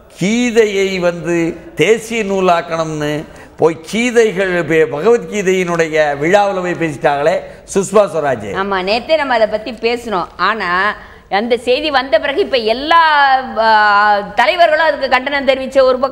S2: கீதையை வந்து தேசிய நூலாக்கணும்னு போய் கீதைகள் பே- பகவத்கீதையினுடைய விழாவில் போய் பேசிட்டாங்களே சுஷ்மா ஸ்வராஜ்
S1: ஆமா நேத்தே நம்ம அதை பத்தி பேசணும் ஆனா அந்த செய்தி வந்த பிறகு இப்ப எல்லா ஆ, தலைவர்களும் அதுக்கு கண்டனம் தெரிவிச்ச ஒரு பக்கம்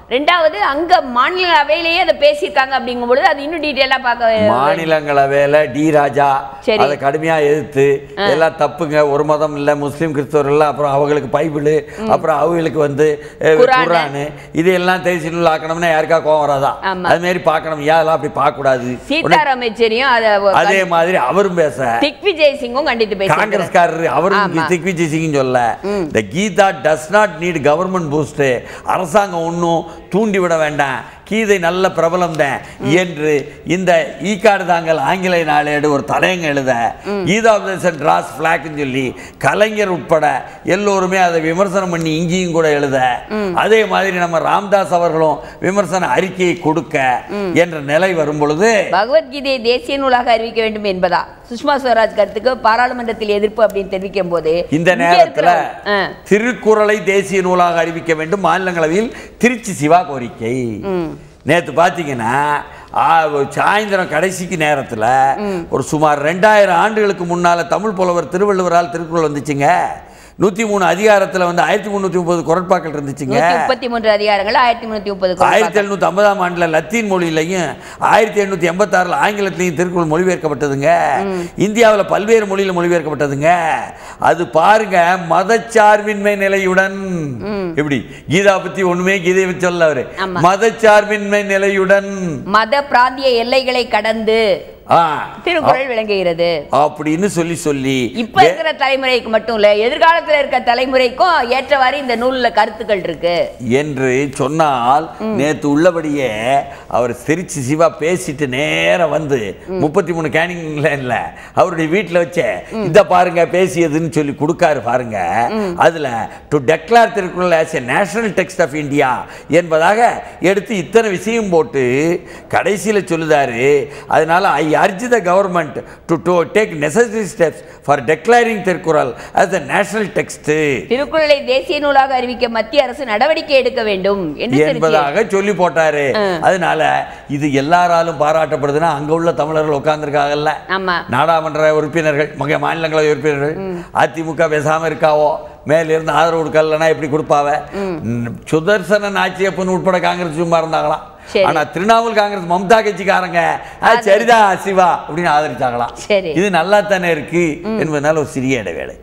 S1: ரெண்டாவது அங்க மாநிலங்களவையிலேயே அதை பேசியிருக்காங்க அப்படிங்கும் பொழுது அது இன்னும் டீட்டெயிலா பார்க்க வே-
S2: மாநிலங்களவையில டி ராஜா
S1: சரி.
S2: அதை கடுமையா எதிர்த்து எல்லாம் தப்புங்க ஒரு மதம் இல்ல முஸ்லீம் கிறிஸ்தவர்கள் அப்புறம் அவங்களுக்கு பைபிள் அப்புறம் அவங்களுக்கு வந்து அஹ்,
S1: குரானு.
S2: குரானு இதெல்லாம் தேசிய நூல் ஆக்கணும்னா யாருக்கா கோவம் வராதா
S1: ஆமா.
S2: அது மாதிரி பார்க்கணும் ஏன் அதெல்லாம் அப்படி பார்க்க கூடாது
S1: சீதாராம் யெச்சூரியும் அதை
S2: அதே மாதிரி அவரும் பேச
S1: திக் விஜய் சிங்கும் கண்டித்து பேசியிருக்காரு
S2: காங்கிரஸ்காரர் அவரும்
S1: ஆமா.
S2: திக்விஜய் சிங் சொல்ல இந்த Gita does not need government boost அரசாங்கம் ஒன்றும் தூண்டி விட வேண்டாம் கீதை நல்ல பிரபலம் தான் என்று இந்த ஈக்காடு தாங்கள் ஆங்கில நாளேடு ஒரு தலையங்க எழுத கீதா டிராஸ் ஃபிளாக்னு சொல்லி கலைஞர் உட்பட எல்லோருமே அதை விமர்சனம் பண்ணி இங்கேயும் கூட எழுத அதே மாதிரி நம்ம ராம்தாஸ் அவர்களும் விமர்சன அறிக்கையை கொடுக்க என்ற நிலை வரும் பொழுது
S1: பகவத்கீதையை தேசிய நூலாக அறிவிக்க வேண்டும் என்பதா சுஷ்மா ஸ்வராஜ் கருத்துக்கு பாராளுமன்றத்தில் எதிர்ப்பு அப்படின்னு தெரிவிக்கும் போது
S2: இந்த
S1: இங்க
S2: நேரத்துல
S1: இருக்கிற- ஆ.
S2: திருக்குறளை தேசிய நூலாக அறிவிக்க வேண்டும் மாநிலங்களவையில் திருச்சி சிவா கோரிக்கை நேத்து பாத்தீங்கன்னா ஆ, சாயந்தரம் கடைசிக்கு நேரத்துல ஒரு சுமார் ரெண்டாயிரம் ஆண்டுகளுக்கு முன்னால தமிழ் புலவர் திருவள்ளுவரால் திருக்குறள் வந்துச்சுங்க நூத்தி மூணு அதிகாரத்துல வந்து ஆயிரத்தி முந்நூற்றி முப்பது குரட்பாக்கள் இருந்துச்சுங்க
S1: நூத்தி முப்பத்தி மூன்று அதிகாரங்கள் ஆயிரத்தி முன்னூத்தி முப்பது
S2: ஆயிரத்தி எழுநூத்தி ஐம்பதாம் ஆண்டுல லத்தீன் மொழியிலையும் ஆயிரத்தி எண்ணூத்தி எண்பத்தாறுல ஆங்கிலத்திலையும் திருக்குறள் மொழிபெயர்க்கப்பட்டதுங்க இந்தியாவுல பல்வேறு மொழியில மொழிபெயர்க்கப்பட்டதுங்க அது பாருங்க மதச்சார்பின்மை நிலையுடன் எப்படி கீதா பத்தி ஒண்ணுமே கீதை பத்தி சொல்ல அவரு
S1: ஆமா.
S2: மதச்சார்பின்மை நிலையுடன்
S1: மத பிராந்திய எல்லைகளை கடந்து
S2: ஆ,
S1: திருக்குறள் விளங்குகிறது
S2: அப்படின்னு சொல்லி சொல்லி
S1: இப்ப இருக்கிற தலைமுறைக்கு மட்டும் இல்ல எதிர்காலத்துல இருக்க தலைமுறைக்கும் ஏற்றவாறு இந்த நூல்ல கருத்துக்கள் இருக்கு
S2: என்று சொன்னால் நேத்து உள்ளபடியே அவர் திருச்சி சிவா பேசிட்டு நேரா வந்து முப்பத்தி மூணு கேனிங் லைன்ல அவருடைய வீட்டில் வச்சே இத பாருங்க பேசியதுன்னு சொல்லி கொடுக்காரு பாருங்க அதுல to declare Thirukkural as a national text of India என்பதாக எடுத்து இத்தனை விஷயம் போட்டு கடைசியில சொல்லுதாரு அதனால I urge the government to to take necessary steps for declaring Thirukkural as a national text
S1: திருக்குறளை தேசிய நூலாக அறிவிக்க மத்திய அரசு நடவடிக்கை எடுக்க வேண்டும் என்று திருச்சி
S2: என்பதாக சொல்லி போட்டாரு அதனால இது எல்லாராலும் பாராட்டப்படுதுன்னா அங்க உள்ள தமிழர்கள் உட்கார்ந்துருக்காங்கல்ல
S1: ஆமா
S2: நாடாளுமன்ற உறுப்பினர்கள் மக மாநிலங்களவை உறுப்பினர்கள் அதிமுக பேசாம இருக்காவோ மேல இருந்து ஆதரவு கொடுக்கலன்னா எப்படி கொடுப்பாவ ம், சுதர்சன நாச்சியப்பன் உட்பட காங்கிரஸ் சும்மா இருந்தாங்களாம்
S1: சரி.
S2: ஆனா திரிணாமுல் காங்கிரஸ் மம்தா கட்சிக்காரங்க "ஆ, சரிதான் சிவா அப்படின்னு ஆதரிச்சாங்களாம்
S1: சரி.
S2: இது நல்லா தானே இருக்கு என்பதனால ஒரு சிறிய இடைவேளை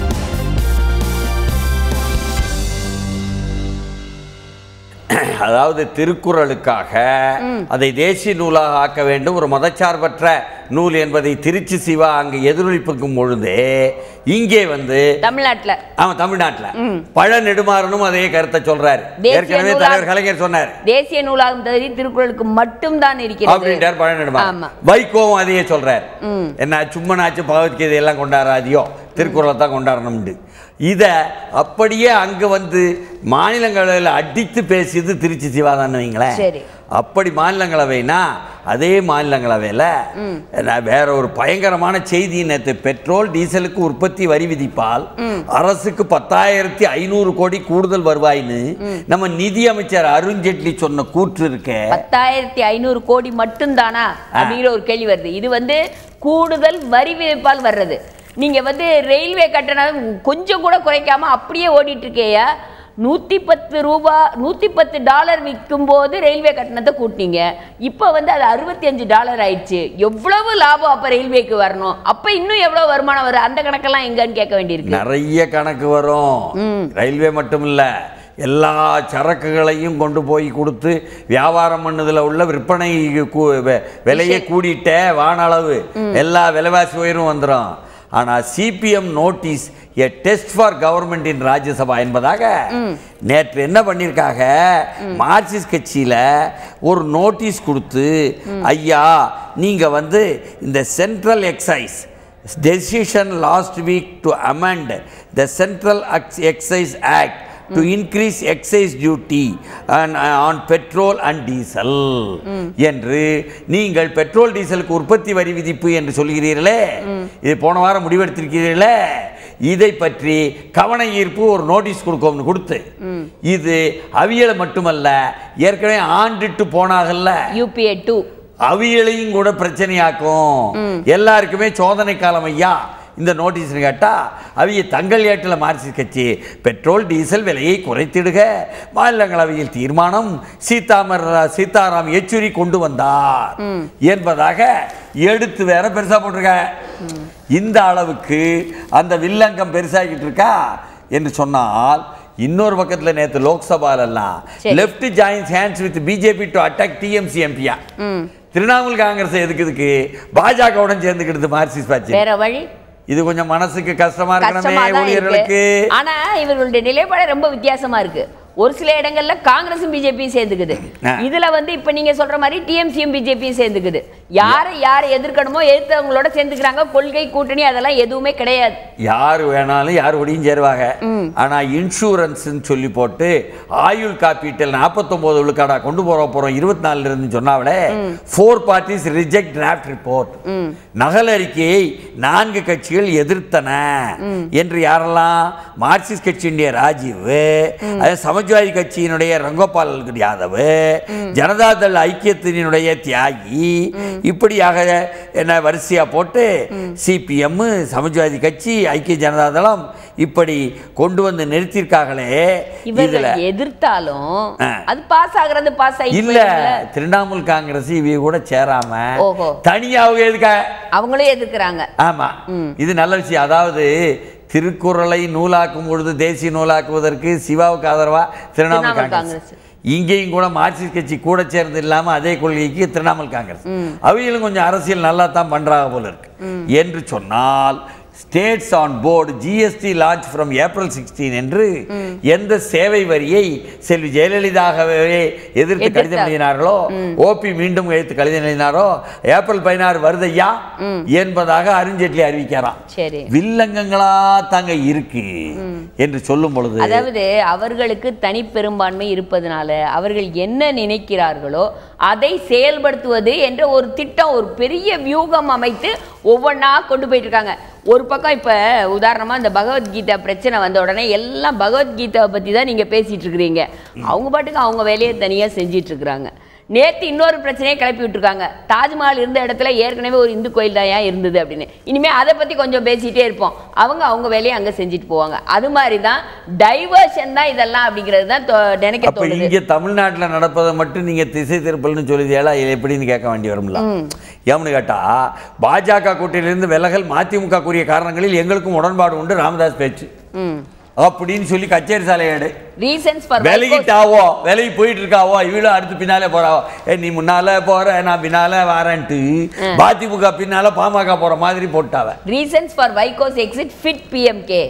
S2: அதாவது திருக்குறளுக்காக அதை தேசிய நூலாக ஆக்க வேண்டும் ஒரு மதச்சார்பற்ற நூல் என்பதை திருச்சி சிவா அங்கு எதிரொலிப்புக்கும் பொழுது இங்கே வந்து
S1: தமிழ்நாட்டுல
S2: ஆமா தமிழ்நாட்டுல பழ நெடுமாறனும் அதே கருத்தை சொல்றாரு
S1: தேசிய
S2: ஏற்கனவே
S1: நூலா-
S2: தலைவர் கலைஞர் சொன்னார்
S1: தேசிய நூலாகும் தகுதி திருக்குறளுக்கு மட்டும்தான் இருக்கிறது
S2: அப்படின்ட்டார் பழ நெடுமாறன்
S1: ஆமா.
S2: வைகோவும் அதையே சொல்றார் என்ன சும்மனாச்சு பகவத்கீதை எல்லாம் கொண்டாடாதியோ திருக்குறளை தான் கொண்டாடணும்னு இத அப்படியே அங்க வந்து மாநிலங்களவையில் அடித்து பேசியது திருச்சி சிவாதான் வைங்களேன்
S1: சரி.
S2: அப்படி மாநிலங்களவைனா அதே மாநிலங்களவையில் நான் வேற ஒரு பயங்கரமான செய்தி நேற்று பெட்ரோல் டீசலுக்கு உற்பத்தி வரி விதிப்பால் அரசுக்கு பத்தாயிரத்தி ஐநூறு கோடி கூடுதல் வருவாய்னு நம்ம நிதி அமைச்சர் அருண்ஜேட்லி சொன்ன கூற்று இருக்கே
S1: பத்தாயிரத்தி ஐநூறு கோடி மட்டும்தானா அப்படிங்கிற ஒரு கேள்வி வருது இது வந்து கூடுதல் வரி விதிப்பால் வர்றது நீங்க வந்து ரயில்வே கட்டணம் கொஞ்சம் கூட குறைக்காம அப்படியே ஓடிட்டு இருக்கேயா நூத்தி பத்து ரூபா நூத்தி பத்து டாலர் விற்கும் போது ரயில்வே கட்டணத்தை கூட்டினீங்க இப்போ வந்து அது அறுபத்தி அஞ்சு டாலர் ஆயிடுச்சு எவ்வளவு லாபம் அப்ப ரயில்வேக்கு வரணும் அப்ப இன்னும் எவ்வளவு வருமானம் வரும் அந்த கணக்கெல்லாம் எங்கன்னு கேட்க வேண்டியிருக்கு
S2: நிறைய கணக்கு வரும் ரயில்வே மட்டும் இல்ல எல்லா சரக்குகளையும் கொண்டு போய் கொடுத்து வியாபாரம் பண்ணதுல உள்ள விற்பனை கூ- வெ- விலையை கூடிட்ட வானளவு எல்லா விலைவாசி உயரும் வந்துடும் ஆனா CPM notice a test for government in Rajya Sabha என்பதாக நேற்று என்ன பண்ணியிருக்காங்க மார்க்சிஸ்ட் கட்சியில ஒரு நோட்டீஸ் கொடுத்து ஐயா நீங்க வந்து இந்த central excise decision last week to amend the Central Ex- Excise Act to increase excise duty on, on petrol and diesel என்று நீங்கள் பெட்ரோல் டீசலுக்கு உற்பத்தி வரி விதிப்பு என்று சொல்கிறீர்களே இது போன வாரம் முடிவெடுத்திருக்கிறீர்களே இதை பற்றி கவன ஈர்ப்பு ஒரு நோட்டீஸ் கொடுக்கணும்னு கொடுத்து இது அவியலை மட்டுமல்ல ஏற்கனவே ஆண்டுட்டு போனாகல்ல
S1: யூபிஏ டூ
S2: அவியலையும் கூட பிரச்சனையாக்கும் எல்லாருக்குமே சோதனை காலம் ஐயா இந்த நோட்டீஸ்னு கேட்டா அவங்க தங்கள் ஏட்டில் மார்க்சிஸ்ட் கட்சி பெட்ரோல் டீசல் விலையை குறைத்திடுக மாநிலங்களவையில் தீர்மானம் சீதாமர் சீதாராம் யெச்சூரி கொண்டு வந்தார் என்பதாக எடுத்து வேற பெருசா போட்டிருக்க இந்த அளவுக்கு அந்த வில்லங்கம் பெருசாகிட்டு இருக்கா என்று சொன்னால் இன்னொரு பக்கத்துல நேத்து லோக்சபாலெல்லாம்
S1: சரி.
S2: Left joins hands with BJP to attack TMC எம்பியா திரிணாமுல் காங்கிரஸ் எதுக்குதுக்கு பாஜகவுடன் சேர்ந்துக்கிடுது மார்க்சிஸ்ட் பாட்சி
S1: வேற வழி
S2: இது கொஞ்சம் மனசுக்கு கஷ்டமா இருக்கணுமே
S1: கஷ்டமா தான்
S2: ஊழியர்களுக்கு
S1: இருக்கு ஆனா இவர்களுடைய நிலைப்பாடு ரொம்ப வித்தியாசமா இருக்கு ஒரு சில இடங்கள்ல காங்கிரஸும் பிஜேபியும் சேர்ந்துக்குது
S2: ஆ.
S1: இதுல வந்து இப்ப நீங்க சொல்ற மாதிரி டிஎம்சியும் பிஜேபியும் சேர்ந்துக்குது யாரை யாரை எதிர்க்கணுமோ எதிர்த்தவங்களோட சேர்ந்துக்கிறாங்க கொள்கை கூட்டணி அதெல்லாம் எதுவுமே கிடையாது
S2: யார் வேணாலும் யார் கூடயும் சேருவாங்க ஆனா இன்சூரன்ஸ்னு சொல்லி போட்டு ஆயுள் காப்பீட்டில் 49 விழுக்காடா கொண்டு போற போறோம் இருபத்தி நாலுல இருந்து சொன்னாவிலே four parties reject draft report நகல் அறிக்கையை நான்கு கட்சிகள் எதிர்த்தன என்று யாரெல்லாம் மார்க்சிஸ்ட் கட்சியினுடைய ராஜீவ் அதே சமாஜ்வாதி கட்சியினுடைய ரங்கோபால் யாதவ் ஜனதா தள் ஐக்கியத்தினுடைய தியாகி இப்படியாக என்ன வரிசையா போட்டு சிபிஎம் சமாஜ்வாதி கட்சி ஐக்கிய ஜனதா தளம் இப்படி கொண்டு வந்து நிறுத்தியிருக்காங்களே
S1: இவர்கள்
S2: இதுல
S1: எதிர்த்தாலும்
S2: ஆ.
S1: அது பாஸ் ஆகுறது பாஸ் ஆகி
S2: இல்ல திரிணாமுல் காங்கிரஸ் இவ கூட சேராம
S1: ஓஹோ.
S2: தனியா அவங்க எதுக்கா
S1: அவங்களும் எதிர்க்கிறாங்க
S2: ஆமா இது நல்ல விஷயம் அதாவது திருக்குறளை நூலாக்கும் பொழுது தேசிய நூலாக்குவதற்கு சிவாவுக்கு ஆதரவா திரிணாமுல்
S1: திரிணாமுல்
S2: காங்கிரஸ் இங்கேயும் கூட மார்க்சிஸ்ட் கட்சி கூட சேர்ந்து இல்லாம அதே கொள்கைக்கு திரிணாமுல் காங்கிரஸ் அவைகளும் கொஞ்சம் அரசியல் நல்லா தான் பண்றாங்க போல இருக்கு என்று சொன்னால் states on board GST launch from April sixteen என்று எந்த சேவை வரியை செல்வி ஜெயலலிதாவே எதிர்த்து கடிதம்
S1: எதிர்த்தார்.
S2: எழுதினார்களோ ஓபி மீண்டும் எழுத்து கடிதம் எழுதினாரோ ஏப்ரல் பதினாறு வருதையா என்பதாக அருண்ஜேட்லி அறிவிக்கிறான்
S1: சரி
S2: வில்லங்கங்களா தாங்க இருக்கு என்று சொல்லும் பொழுது
S1: அதாவது அவர்களுக்கு தனி பெரும்பான்மை இருப்பதனால அவர்கள் என்ன நினைக்கிறார்களோ அதை செயல்படுத்துவது என்ற ஒரு திட்டம் ஒரு பெரிய வியூகம் அமைத்து ஒவ்வொன்றா கொண்டு போயிட்டு இருக்காங்க ஒரு பக்கம் இப்ப உதாரணமா இந்த பகவத்கீதா பிரச்சனை வந்த உடனே எல்லாம் பகவத்கீதாவை பத்தி தான் நீங்க பேசிட்டு இருக்கிறீங்க அவங்க பாட்டுக்கு அவங்க வேலையை தனியா செஞ்சிட்டு இருக்கிறாங்க நேத்து இன்னொரு பிரச்சனையை கிளப்பி விட்டுருக்காங்க தாஜ்மஹால் இருந்த இடத்துல ஏற்கனவே ஒரு இந்து கோயில் தான் ஏன் இருந்தது அப்படின்னு இனிமே அதை பத்தி கொஞ்சம் பேசிட்டே இருப்போம் அவங்க அவங்க வேலையை அங்க செஞ்சுட்டு போவாங்க அது மாதிரி தான் டைவர்ஷன் தான் இதெல்லாம் அப்படிங்கிறது தான் தோ- நினைக்க
S2: அப்ப
S1: தோணுது
S2: இங்க தமிழ்நாட்டுல நடப்பதை மட்டும் நீங்க திசை திருப்பல்னு சொல்லுதேடா இது எப்படின்னு கேட்க வேண்டி வரும்ல ஏன்னு கேட்டா பாஜக கூட்டணியிலிருந்து விலகல் மதிமுக கூறிய காரணங்களில் எங்களுக்கும் உடன்பாடு உண்டு ராமதாஸ் பேச்சு அப்படின்னு சொல்லி கச்சேரி சாலையாடு
S1: ரீசன்ஸ் ஃபார்
S2: விலகிட்டாவோ விலகி போயிட்டு இருக்காவோ இவளும் அடுத்து பின்னாலே போறாவோ ஏ நீ முன்னால போற நான் பின்னால வரேன்ட்டு பாதிமுக பின்னால பாமக போற மாதிரி போட்டாவ
S1: reasons for Vaiko's exit fit PMK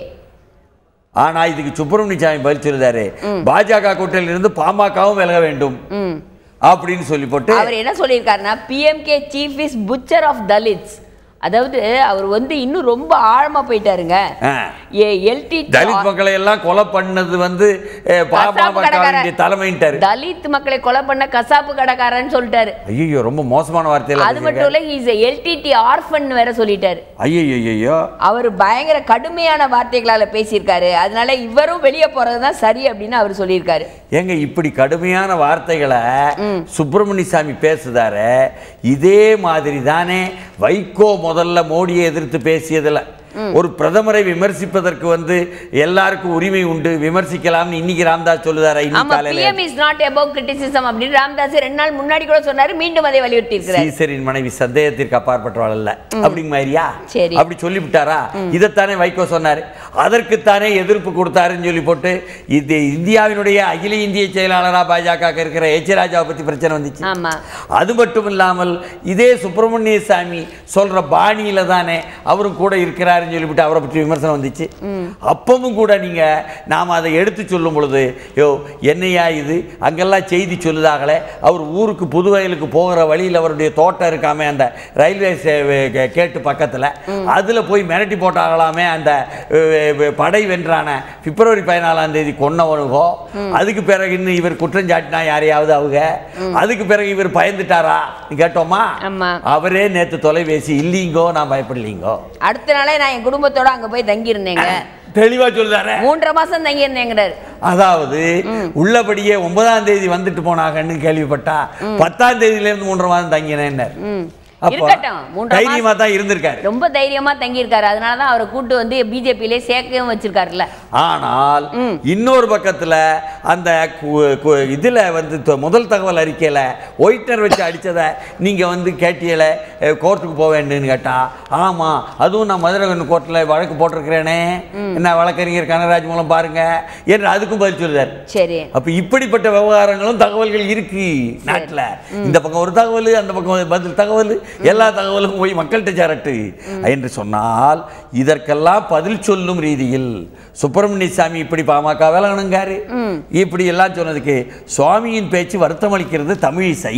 S2: ஆனா இதுக்கு சுப்பிரமணிய சாமி பதில் சொல்லுதாரு பாஜக கூட்டணியிலிருந்து இருந்து பாமகவும் விலக வேண்டும் அப்படின்னு சொல்லி போட்டு
S1: அவர் என்ன சொல்லியிருக்காருன்னா PMK chief is butcher of Dalits அதாவது அவர் வந்து இன்னும் ரொம்ப ஆழமா போயிட்டாருங்க
S2: ஆ.
S1: எல்டி
S2: தலித் மக்களை எல்லாம் கொலை பண்ணது வந்து அஹ்,
S1: கசாப்பு
S2: பாமக
S1: கடைக்காரன்.
S2: தலைமைன்ட்டாரு
S1: தலித் மக்களை கொலை பண்ண கசாப்பு கடைக்காரன்னு சொல்லிட்டாரு
S2: ஐயோ ரொம்ப மோசமான
S1: அது
S2: வார்த்தையில
S1: மட்டும் இல்ல இஸ் எல்டிடி ஆர்ஃபன் வேற சொல்லிட்டாரு
S2: ஐயோ ஐயோ
S1: அவர் பயங்கர கடுமையான வார்த்தைகளால பேசியிருக்காரு அதனால இவரும் வெளியே போறது தான் சரி அப்படின்னு அவர் சொல்லியிருக்காரு
S2: ஏங்க இப்படி கடுமையான வார்த்தைகளை சுப்பிரமணிய சாமி பேசுதாரு இதே மாதிரி தானே வைகோ முதல்ல மோடியை எதிர்த்து பேசியதுல ஒரு பிரதமரை விமர்சிப்பதற்கு வந்து எல்லாருக்கும் உரிமை உண்டு விமர்சிக்கலாம்னு இன்னைக்கு ராம்தாஸ் சொல்லுதாரா இன்னைக்கு
S1: ஆமா
S2: காலையில
S1: PM is not above criticism அப்படின்னு ராமதாஸ் ரெண்டு நாள் முன்னாடி கூட சொன்னாரு மீண்டும் அதை வலியுறுத்தி இருக்கிறார்
S2: சீசரின் மனைவி சந்தேகத்திற்கு அப்பாற்பட்டவள் அல்ல அப்படிங்க மாதிரியா
S1: சரி.
S2: அப்படி சொல்லி விட்டாரா இதைத்தானே வைகோ சொன்னாரு அதற்குத்தானே எதிர்ப்பு கொடுத்தாருன்னு சொல்லி போட்டு இது இந்தியாவினுடைய அகில இந்திய செயலாளரா பாஜக இருக்கிற எச் ராஜாவை பத்தி பிரச்சனை வந்துச்சு
S1: ஆமா
S2: அது மட்டும் இல்லாமல் இதே சுப்பிரமணிய சாமி சொல்ற பாணியில தானே அவரும் கூட இருக்கிறாருன்னு சொல்லிவிட்டு அவரை பற்றி விமர்சனம் வந்துச்சு அப்பவும் கூட நீங்க நாம அதை எடுத்து சொல்லும் பொழுது யோ என்னையா இது அங்கெல்லாம் செய்தி சொல்லுதாங்களே அவர் ஊருக்கு புதுவயலுக்கு போகிற வழியில் அவருடைய தோட்டம் இருக்காமே அந்த ரயில்வே சே- கே- கேட்டு பக்கத்துல அதுல போய் மிரட்டி போட்டாங்களாமே அந்த அஹ், அஹ், படை வென்றான பிப்ரவரி பதினாலாம் தேதி கொன்னவனுகோ அதுக்கு பிறகு இன்னும் இவர் குற்றம் சாட்டினா யாரையாவது அவங்க அதுக்கு பிறகு இவர் பயந்துட்டாரா கேட்டோமா
S1: ஆமா
S2: அவரே நேத்து தொலைபேசி இல்லீங்கோ நான் பயப்படலீங்கோ
S1: அடுத்த நாளே நான் என் குடும்பத்தோட அங்க போய் தங்கி இருந்தேங்க
S2: தெளிவா சொல்லுதானே
S1: மூன்றரை மாசம் தங்கி இருந்தேங்கிறாரு
S2: அதாவது உள்ளபடியே ஒன்பதாம் தேதி வந்துட்டு போனாங்கன்னு கேள்விப்பட்டா பத்தாம் தேதியில இருந்து மூன்றரை மாதம் தங்கினேன்னாரு
S1: ம்
S2: அப்ப
S1: இருக்கட்டும் மூன்றரை மாசம்
S2: தைரியமா தான் இருந்திருக்காரு
S1: ரொம்ப தைரியமா தங்கியிருக்காரு அதனால தான் அவரை கூட்டு வந்து பிஜேபியிலே சேர்க்கவும் வச்சிருக்காருல்ல
S2: ஆனால் இன்னொரு பக்கத்துல அந்த கு- கு- இதுல வந்து தொ- முதல் தகவல் அறிக்கையில ஒயிட்டர் வச்சு அடிச்சதை நீங்க வந்து கேட்டியல கோர்ட்டுக்கு போக வேண்டும்னு கேட்டா ஆமா அதுவும் நான் மதுரை கோர்ட்டில் வழக்கு போட்டிருக்கிறேனே என்ன வழக்கறிஞர் கனகராஜ் மூலம் பாருங்க என்று அதுக்கும் பதில் சொல்லுதார்
S1: சரி
S2: அப்ப இப்படிப்பட்ட விவகாரங்களும் தகவல்கள் இருக்கு நாட்டுல இந்த பக்கம் ஒரு தகவல் அந்த பக்கம் ஒரு பதில் தகவல் எல்லா தகவலும் போய் மக்கள்கிட்ட சேரட்டு என்று சொன்னால் இதற்கெல்லாம் பதில் சொல்லும் ரீதியில் சுப்பிரமணிய சாமி இப்படி பாமக விலகணுங்காரு இப்படி எல்லாம் சொன்னதுக்கு சுவாமியின் பேச்சு வருத்தம் அளிக்கிறது தமிழிசை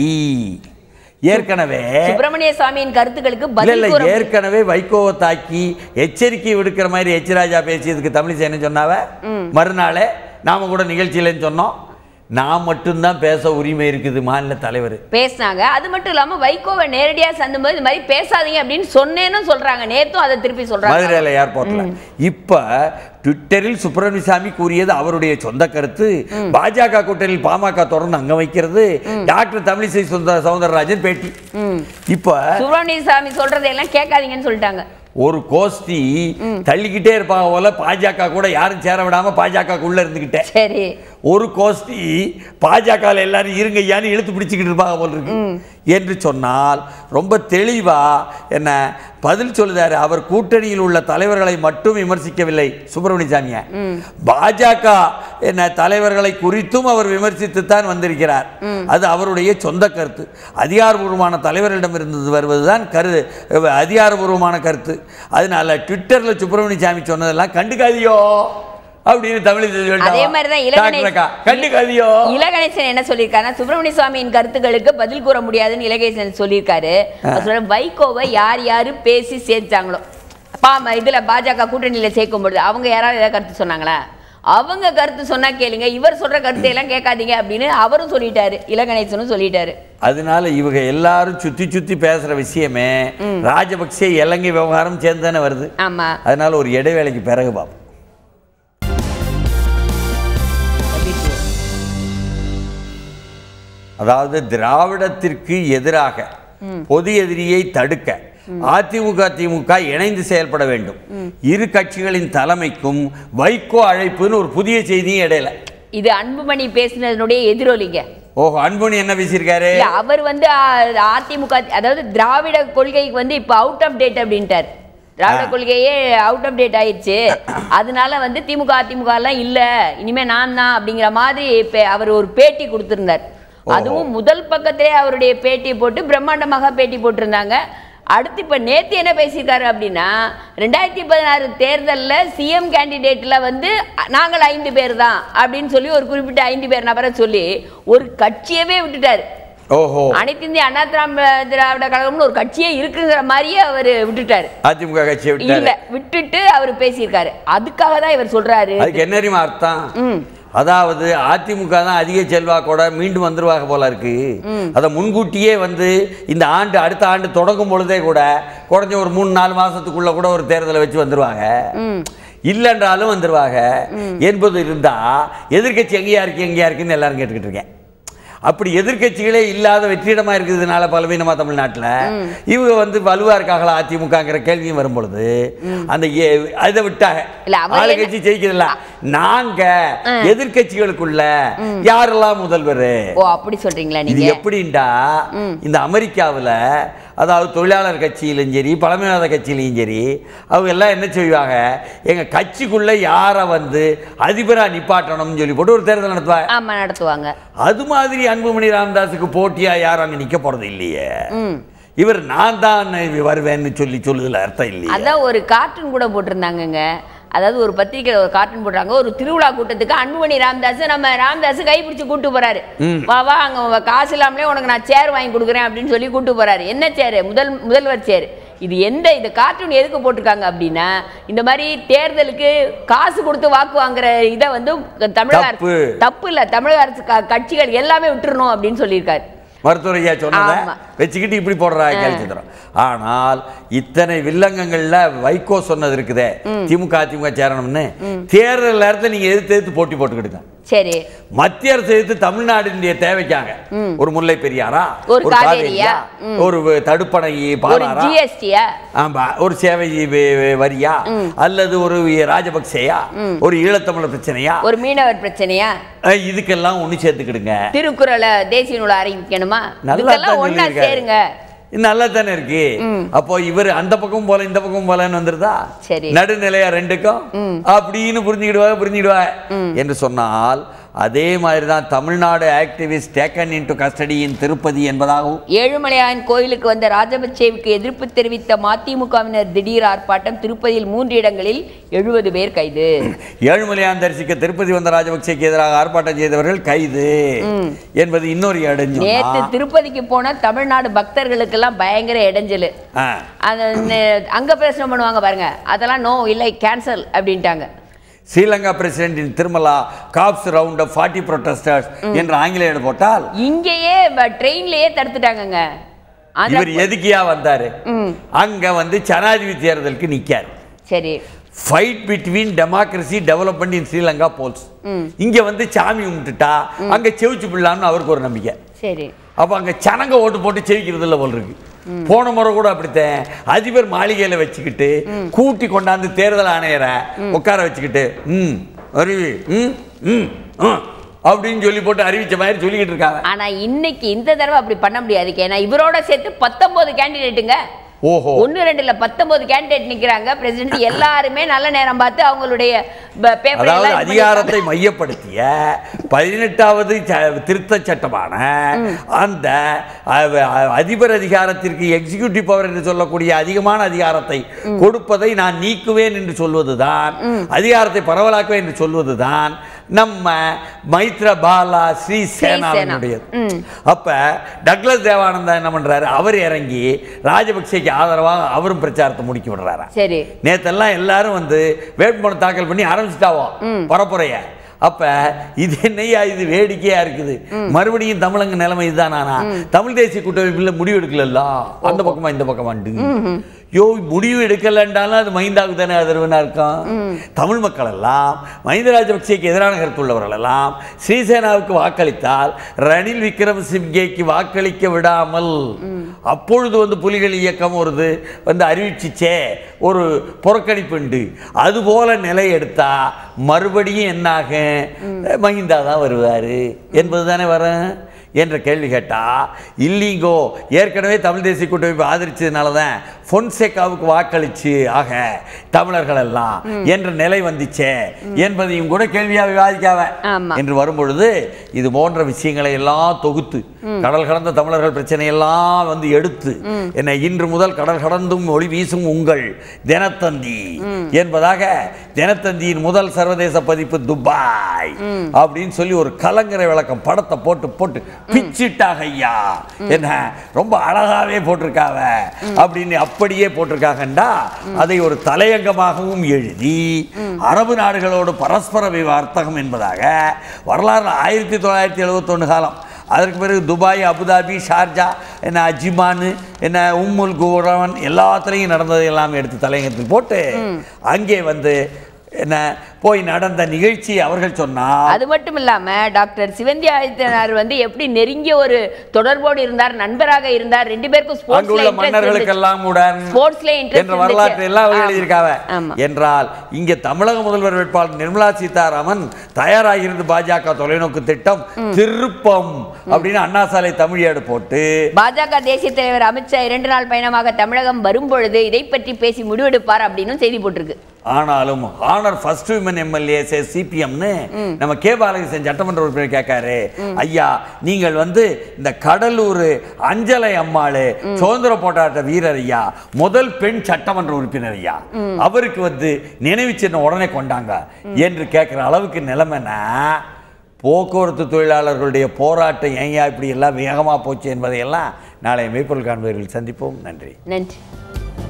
S2: ஏற்கனவே
S1: சுப்பிரமணிய சுவாமியின் கருத்துக்களுக்கு
S2: இல்ல
S1: பதில்
S2: இல்ல
S1: கூற
S2: ஏற்கனவே வைகோவை தாக்கி எச்சரிக்கை விடுக்கிற மாதிரி எச் ராஜா பேசியதுக்கு தமிழிசை என்ன சொன்னாவ மறுநாளே நாம கூட நிகழ்ச்சியிலன்னு சொன்னோம் நான் மட்டும்தான் பேச உரிமை இருக்குது மாநில தலைவர்
S1: பேசினாங்க அது மட்டும் இல்லாம வைகோவை நேரடியா சந்தும்போது இது மாதிரி பேசாதீங்க அப்படின்னு சொன்னேன்னு சொல்றாங்க நேத்தும் அதை திருப்பி சொல்றாங்க
S2: மதுரையில் ஏர்போர்ட்ல இப்ப ட்விட்டரில் சுப்பிரமணிய சாமி கூறியது அவருடைய சொந்த கருத்து பாஜக கூட்டணியில் பாமக தொடர்ந்து அங்க வைக்கிறது டாக்டர் தமிழிசை சுந்தர சவுந்தரராஜன் பேட்டி இப்ப
S1: சுப்பிரமணிய சாமி சொல்றதையெல்லாம் கேட்காதீங்கன்னு சொல்லிட்டாங்க
S2: ஒரு கோஷ்டி தள்ளிக்கிட்டே இருப்பாங்க போல பாஜக கூட யாரும் சேர விடாம பாஜக உள்ள இருந்துகிட்டேன்
S1: சரி
S2: ஒரு கோஷ்டி பாஜக எல்லாரும் இருங்க ஐயான்னு இழுத்து பிடிச்சிக்கிட்டு இருப்பாங்க போல இருக்கு என்று சொன்னால் ரொம்ப தெளிவா என்ன பதில் சொல்லுதாரு அவர் கூட்டணியில் உள்ள தலைவர்களை மட்டும் விமர்சிக்கவில்லை சுப்பிரமணிய சாமிய பாஜக என்ன தலைவர்களை குறித்தும் அவர் விமர்சித்துத்தான் வந்திருக்கிறார் அது அவருடைய சொந்த கருத்து அதிகாரபூர்வமான தலைவர்களிடம் இருந்து வருவதுதான் கரு அதிகாரபூர்வமான கருத்து அதனால ட்விட்டர்ல சுப்பிரமணிய சாமி சொன்னதெல்லாம் கண்டுக்காதியோ அப்படின்னு தமிழில்
S1: அதே மாதிரிதான் இலகணேசன்
S2: கண்டுக்காதியோ
S1: இலகணேசன் என்ன சொல்லியிருக்காருன்னா சுப்பிரமணிய சுவாமியின் கருத்துக்களுக்கு பதில் கூற முடியாதுன்னு இலகணேசன் சொல்லியிருக்காரு அவர் சொல்ற வைகோவை யார் யாரு பேசி சேர்த்தாங்களோ பாம இதுல பாஜக கூட்டணியில சேர்க்கும் பொழுது அவங்க யாராவது ஏதாவது கருத்து சொன்னாங்களா அவங்க கருத்து சொன்னா கேளுங்க இவர் சொல்ற கருத்தை எல்லாம் கேட்காதீங்க அப்படின்னு அவரும் சொல்லிட்டாரு இலகணேசனும் சொல்லிட்டாரு
S2: அதனால இவங்க எல்லாரும் சுத்தி சுத்தி பேசுற விஷயமே ராஜபக்சே இலங்கை விவகாரம் சேர்ந்து தானே வருது
S1: ஆமா
S2: அதனால ஒரு இடைவேளைக்கு பிறகு பார்ப்போம் அதாவது திராவிடத்திற்கு எதிராக பொது எதிரியை தடுக்க அதிமுக திமுக இணைந்து செயல்பட வேண்டும் இரு கட்சிகளின் தலைமைக்கும் வைகோ அழைப்புன்னு ஒரு புதிய செய்தியும் இடையில
S1: இது அன்புமணி பேசினதனுடைய எதிரொலிங்க
S2: ஓஹோ அன்புமணி என்ன பேசியிருக்காரு
S1: இல்ல அவர் வந்து ஆ, அதிமுக அதாவது திராவிட கொள்கைக்கு வந்து இப்ப அவுட் ஆஃப் டேட் அப்படின்ட்டார் திராவிட கொள்கையே அவுட் ஆஃப் டேட் ஆயிடுச்சு அதனால வந்து திமுக அதிமுக எல்லாம் இல்ல இனிமே நான் தான் அப்படிங்கிற மாதிரி இப்ப அவர் ஒரு பேட்டி கொடுத்திருந்தார் அதுவும் முதல் பக்கத்திலே அவருடைய பேட்டியை போட்டு பிரம்மாண்டமாக பேட்டி போட்டிருந்தாங்க அடுத்து இப்ப நேத்து என்ன பேசியிருக்காரு அப்படின்னா ரெண்டாயிரத்தி பதினாறு தேர்தல்ல சிஎம் கேண்டிடேட்ல வந்து அ, நாங்கள் ஐந்து பேர் தான் அப்படின்னு சொல்லி ஒரு குறிப்பிட்ட ஐந்து பேர் நபரை சொல்லி ஒரு கட்சியவே விட்டுட்டாரு
S2: ஓஹோ
S1: அனைத்து இந்திய அண்ணா திராவிட திராவிட கழகம்னு ஒரு கட்சியே இருக்குங்கிற மாதிரியே அவர் விட்டுட்டாரு
S2: அதிமுக கட்சியை விட்டாரு
S1: இல்ல விட்டுட்டு அவர் பேசியிருக்காரு அதுக்காக தான் இவர் சொல்றாரு
S2: அதுக்கு என்ன தெரியுமா அர்த்தம்
S1: ம்
S2: அதாவது அதிமுக தான் அதிக செல்வாக்கோட மீண்டும் வந்துருவாங்க போல இருக்கு அதை முன்கூட்டியே வந்து இந்த ஆண்டு அடுத்த ஆண்டு தொடங்கும் பொழுதே கூட குறைஞ்ச ஒரு மூணு நாலு மாசத்துக்குள்ள கூட ஒரு தேர்தலை வச்சு வந்துருவாங்க இல்லைன்றாலும் வந்துருவாங்க என்பது இருந்தா எதிர்க்கட்சி எங்கேயா இருக்கு எங்கேயா இருக்குன்னு எல்லாரும் கேட்டுக்கிட்டு இருக்கேன் அப்படி எதிர்க்கட்சிகளே இல்லாத வெற்றிடமா இருக்கிறதுனால பலவீனமா தமிழ்நாட்டுல இவங்க வந்து வலுவா இருக்காங்களா அதிமுகங்கிற கேள்வியும் வரும் பொழுது அந்த ஏ- அதை விட்டாங்க
S1: இல்ல, அவர் என்ன-
S2: ஆளுங்கட்சி ஜெயிக்கிறதில்ல நாங்க எதிர்க்கட்சிகளுக்குள்ள யாரெல்லாம் முதல்வர்
S1: ஓ அப்படி சொல்றீங்களா
S2: இது
S1: நீங்க
S2: எப்படின்டா இந்த அமெரிக்காவுல அதாவது தொழிலாளர் கட்சியிலும் சரி பழமைவாத கட்சியிலையும் சரி அவங்க எல்லாம் என்ன செய்வாங்க எங்க கட்சிக்குள்ள யாரை வந்து அதிபரா நிப்பாட்டணும்னு சொல்லி போட்டு ஒரு தேர்தல் நடத்துவாங்க
S1: ஆமா நடத்துவாங்க
S2: அது மாதிரி அன்புமணி ராமதாஸுக்கு போட்டியா யாரும் அங்க நிக்க போறது இல்லையே
S1: ம்
S2: இவர் நான் தான் வருவேன்னு சொல்லி சொல்லுதுல அர்த்தம் இல்லையே
S1: அதான் ஒரு கார்ட்டூன் கூட போட்டிருந்தாங்கங்க அதாவது ஒரு பத்திரிக்கையில் ஒரு கார்ட்டூன் போடுறாங்க ஒரு திருவிழா கூட்டத்துக்கு அன்புமணி ராமதாஸ் நம்ம ராமதாஸ் கைப்பிடிச்சு கூட்டு போறாரு வா வா அங்க உங்க காசு இல்லாமலே உனக்கு நான் சேர் வாங்கி கொடுக்குறேன் அப்படின்னு சொல்லி கூட்டு போறாரு என்ன சேர் முதல் முதல்வர் சேர் இது எந்த இந்த கார்ட்டூன் எதுக்கு போட்டிருக்காங்க அப்படின்னா இந்த மாதிரி தேர்தலுக்கு காசு கொடுத்து வாக்கு வாங்குற இதை வந்து தமிழக
S2: தப்பு.
S1: அரசு தப்பு இல்ல தமிழக அரசு க- கட்சிகள் எல்லாமே விட்டுறணும் அப்படின்னு சொல்லியிருக்காரு
S2: மருத்துவரையா சொன்னதை
S1: ஆமா.
S2: வச்சுக்கிட்டு இப்படி போடுறா கேள்விச்சித்திரம் ஆனால் இத்தனை வில்லங்கங்கள்ல வைகோ சொன்னது இருக்குதே திமுக அதிமுக சேரணும்னு தேர்தல் நேரத்தில் நீங்க எதிர்த்து எதிர்த்து போட்டி போட்டுக்கிடுங்க
S1: சரி
S2: மத்திய அரசு எதிர்த்து தமிழ்நாடினுடைய தேவைக்காக ஒரு முல்லை பெரியாரா
S1: ஒரு காவேரியா?
S2: ஒரு தடுப்பணை
S1: ஒரு
S2: பாலாரா
S1: ஜிஎஸ்டியா
S2: ஆமா ஒரு சேவை வே- வே- வரியா அல்லது ஒரு ராஜபக்சேயா ஒரு ஈழத்தமிழர் பிரச்சனையா
S1: ஒரு மீனவர் பிரச்சனையா
S2: அஹ் இதுக்கெல்லாம் ஒண்ணு சேர்த்துக்கிடுங்க
S1: திருக்குறளை தேசிய நூலை அறிவிக்கணுமா
S2: நல்லா
S1: இதுக்கெல்லாம்
S2: தான்
S1: ஒண்ணா
S2: சொல்லியிருக்காரு.
S1: சேருங்க
S2: இது நல்லா தானே இருக்கு அப்போ இவர் அந்த பக்கம் போல இந்த பக்கம் போலன்னு வந்துருதா
S1: சரி.
S2: நடுநிலையா ரெண்டுக்கும் அப்படின்னு புரிஞ்சுக்கிடுவாங்க புரிஞ்சுக்கிடுவாங்க என்று சொன்னால் அதே மாதிரி தான் Tamil Nadu activist taken into custody in Tirupati என்பதாகவும்
S1: ஏழுமலையான் கோயிலுக்கு வந்த ராஜபக்சேவுக்கு எதிர்ப்பு தெரிவித்த மதிமுகவினர் திடீர் ஆர்ப்பாட்டம் திருப்பதியில் மூன்று இடங்களில் எழுபது பேர் கைது
S2: ஏழுமலையான் தரிசிக்க திருப்பதி வந்த ராஜபக்சேக்கு எதிராக ஆர்ப்பாட்டம் செய்தவர்கள் கைது என்பது இன்னொரு இடைஞ்சல்
S1: நேத்து திருப்பதிக்கு போன தமிழ்நாடு பக்தர்களுக்கெல்லாம் பயங்கர இடைஞ்சல்
S2: ஆ
S1: அந்த நெ- அங்க பிரச்சனை பண்ணுவாங்க பாருங்க அதெல்லாம் நோ இல்லை கேன்சல் அப்படின்ட்டாங்க
S2: ஸ்ரீலங்கா பிரசிடென்டின் Tirumala cops round off forty protesters என்று ஆங்கிலேயர் போட்டால்
S1: இங்கேயே ட்ரெயின்லயே தடுத்துட்டாங்கங்க ஆந்திரா-
S2: இவர் எதுக்கியா வந்தாரு அங்க வந்து ஜனாதிபதி தேர்தலுக்கு நிக்காரு
S1: சரி
S2: fight between democracy development in Sri Lanka polls இங்க வந்து சாமி கும்பிட்டுட்டா அங்க செவிச்சு பிள்ளான்னு அவருக்கு ஒரு நம்பிக்கை
S1: சரி
S2: அப்ப அங்க சனங்க ஓட்டு போட்டு செவிக்கிறது இல்லை போல் இருக்கு போன முறை கூட அப்படித்தான் அதிபர் மாளிகையில வச்சுக்கிட்டு கூட்டி கொண்டாந்து தேர்தல் ஆணையரை உட்கார வச்சுக்கிட்டு ம் அறிவி ம் ம் ம் அப்படின்னு சொல்லி போட்டு அறிவிச்ச மாதிரி சொல்லிக்கிட்டு இருக்காங்க
S1: ஆனா இன்னைக்கு இந்த தடவை அப்படி பண்ண முடியாது ஏன்னா இவரோட சேர்த்து பத்தொன்பது கேண்டிடேட்டுங்க
S2: ஓஹோ
S1: ஒன்னு ரெண்டுல பத்தொன்பது கேண்டிடேட் நிக்கிறாங்க பிரசிடென்ட் எல்லாருமே நல்ல நேரம் பார்த்து அவங்களுடைய ப- paper
S2: அதாவது
S1: எல்லாம் இது
S2: அதிகாரத்தை மையப்படுத்திய பதினெட்டாவது ச- திருத்த சட்டமான அந்த அ- அ- அதிபர் அதிகாரத்திற்கு எக்ஸிகியூட்டிவ் பவர் என்று சொல்லக்கூடிய அதிகமான அதிகாரத்தை கொடுப்பதை நான் நீக்குவேன் என்று சொல்வதுதான் அதிகாரத்தை பரவலாக்குவேன் என்று சொல்வதுதான் நம்ம மைத்ர பாலா ஸ்ரீ சேனாவினுடையது
S1: ம்.
S2: அப்ப டக்ளஸ் தேவானந்தா என்ன பண்றாரு அவர் இறங்கி ராஜபக்சேக்கு ஆதரவாக அவரும் பிரச்சாரத்தை முடிக்க விடுறாரா
S1: சரி
S2: நேத்தெல்லாம் எல்லாரும் வந்து வேட்புமனு தாக்கல் பண்ணி ஆரம்பிச்சிட்டாவோ பரப்புரைய அப்ப இது என்னையா இது வேடிக்கையா இருக்குது மறுபடியும் தமிழங்க நிலைமை இதுதானா தமிழ் தேசிய கூட்டமைப்பில் முடிவு எடுக்கல அந்த பக்கமா இந்த பக்கமாண்டு யோ முடிவு எடுக்கலன்றாலும் அது மைந்தாவுக்கு தானே ஆதரவுனா இருக்கும் தமிழ் மக்கள் எல்லாம் மஹிந்த ராஜபக்சேக்கு எதிரான கருத்துள்ளவர்கள் எல்லாம் ஸ்ரீசேனாவுக்கு வாக்களித்தால் ரணில் விக்ரமசிங்கேக்கு வாக்களிக்க விடாமல் அப்பொழுது வந்து புலிகள் இயக்கம் ஒரு இது வந்து அறிவிச்சிச்சே ஒரு புறக்கணிப்புண்டு அதுபோல நிலை எடுத்தா மறுபடியும் என்னாகும் மஹிந்தா தான் வருவார் என்பது தானே வரும் என்ற கேள்வி கேட்டா இல்லீங்கோ ஏற்கனவே தமிழ் தேசிய கூட்டமைப்பு ஆதரிச்சதுனால தான் பொன்சேகாவுக்கு வாக்களிச்சு ஆக தமிழர்கள் எல்லாம் என்ற நிலை வந்துச்சே என்பதையும் கூட கேள்வியா விவாதிக்காம
S1: ஆமா.
S2: என்று வரும்பொழுது இது போன்ற விஷயங்களை எல்லாம் தொகுத்து கடல் கடந்த தமிழர்கள் பிரச்சனையெல்லாம் வந்து எடுத்து என்ன இன்று முதல் கடல் கடந்தும் ஒளி வீசும் உங்கள் தினத்தந்தி என்பதாக தினத்தந்தியின் முதல் சர்வதேச பதிப்பு துபாய் அப்படின்னு சொல்லி ஒரு கலங்கரை விளக்கம் படத்தை போட்டு போட்டு பிச்சிட்டாக ஐயா என்ன ரொம்ப அழகாவே போட்டிருக்காவ அப்படின்னு அப்படியே போட்டிருக்காங்கண்டா அதை ஒரு தலையங்கமாகவும் எழுதி அரபு நாடுகளோடு பரஸ்பர வி- வர்த்தகம் என்பதாக வரலாறு ஆயிரத்தி தொள்ளாயிரத்தி எழுபத்தொன்று காலம் அதற்கு பிறகு துபாய் அபுதாபி ஷார்ஜா என்ன அஜிமான் என்ன உம்முல் குரவன் எல்லாத்துலேயும் நடந்ததை எல்லாம் எடுத்து தலையங்கத்தில் போட்டு அங்கே வந்து என்ன போய் நடந்த நிகழ்ச்சி அவர்கள் சொன்னால்
S1: அது மட்டும் இல்லாம டாக்டர் சிவந்தி ஆதித்யநாத் வந்து எப்படி நெருங்கிய ஒரு தொடர்போடு இருந்தார் நண்பராக இருந்தார் ரெண்டு பேருக்கும்
S2: அங்குள்ள
S1: ஸ்போர்ட்ஸ்ல
S2: மன்னர்களுக்கெல்லாம் உடன்
S1: ஸ்போர்ட்ஸ்ல இன்ட்ரெஸ்ட்
S2: என்ற வரலாற்றை எல்லாம் அவர் எழுதியிருக்காவ
S1: ஆமா
S2: என்றால் இங்கே தமிழக முதல்வர் வேட்பாளர் நிர்மலா சீதாராமன் தயாராகிருந்து பாஜக தொலைநோக்கு திட்டம் திருப்பம் அப்படின்னு அண்ணா சாலை தமிழேடு போட்டு
S1: பாஜக தேசிய தலைவர் அமித்ஷா இரண்டு நாள் பயணமாக தமிழகம் வரும்பொழுது இதை பற்றி பேசி முடிவெடுப்பார் அப்படின்னு செய்தி போட்டிருக்கு
S2: ஆனாலும் ஆனர் ஃபர்ஸ்ட் விமன் எம்எல்ஏ சிபிஎம்னு நம்ம கே பாலகிருஷ்ணன் சட்டமன்ற உறுப்பினர் கேட்காரு ஐயா நீங்கள் வந்து இந்த கடலூர் அஞ்சலை அம்மாளு சுதந்திர போராட்ட வீரர் ஐயா முதல் பெண் சட்டமன்ற உறுப்பினர் ஐயா அவருக்கு வந்து நினைவு சின்னம் உடனே கொண்டாங்க என்று கேட்குற அளவுக்கு நிலைமைனா போக்குவரத்து தொழிலாளர்களுடைய போராட்டம் ஏன் இப்படி எல்லாம் வேகமாக போச்சு என்பதையெல்லாம் நாளை மெய்ப்பொருள் காண்பவர்கள் சந்திப்போம் நன்றி
S1: நன்றி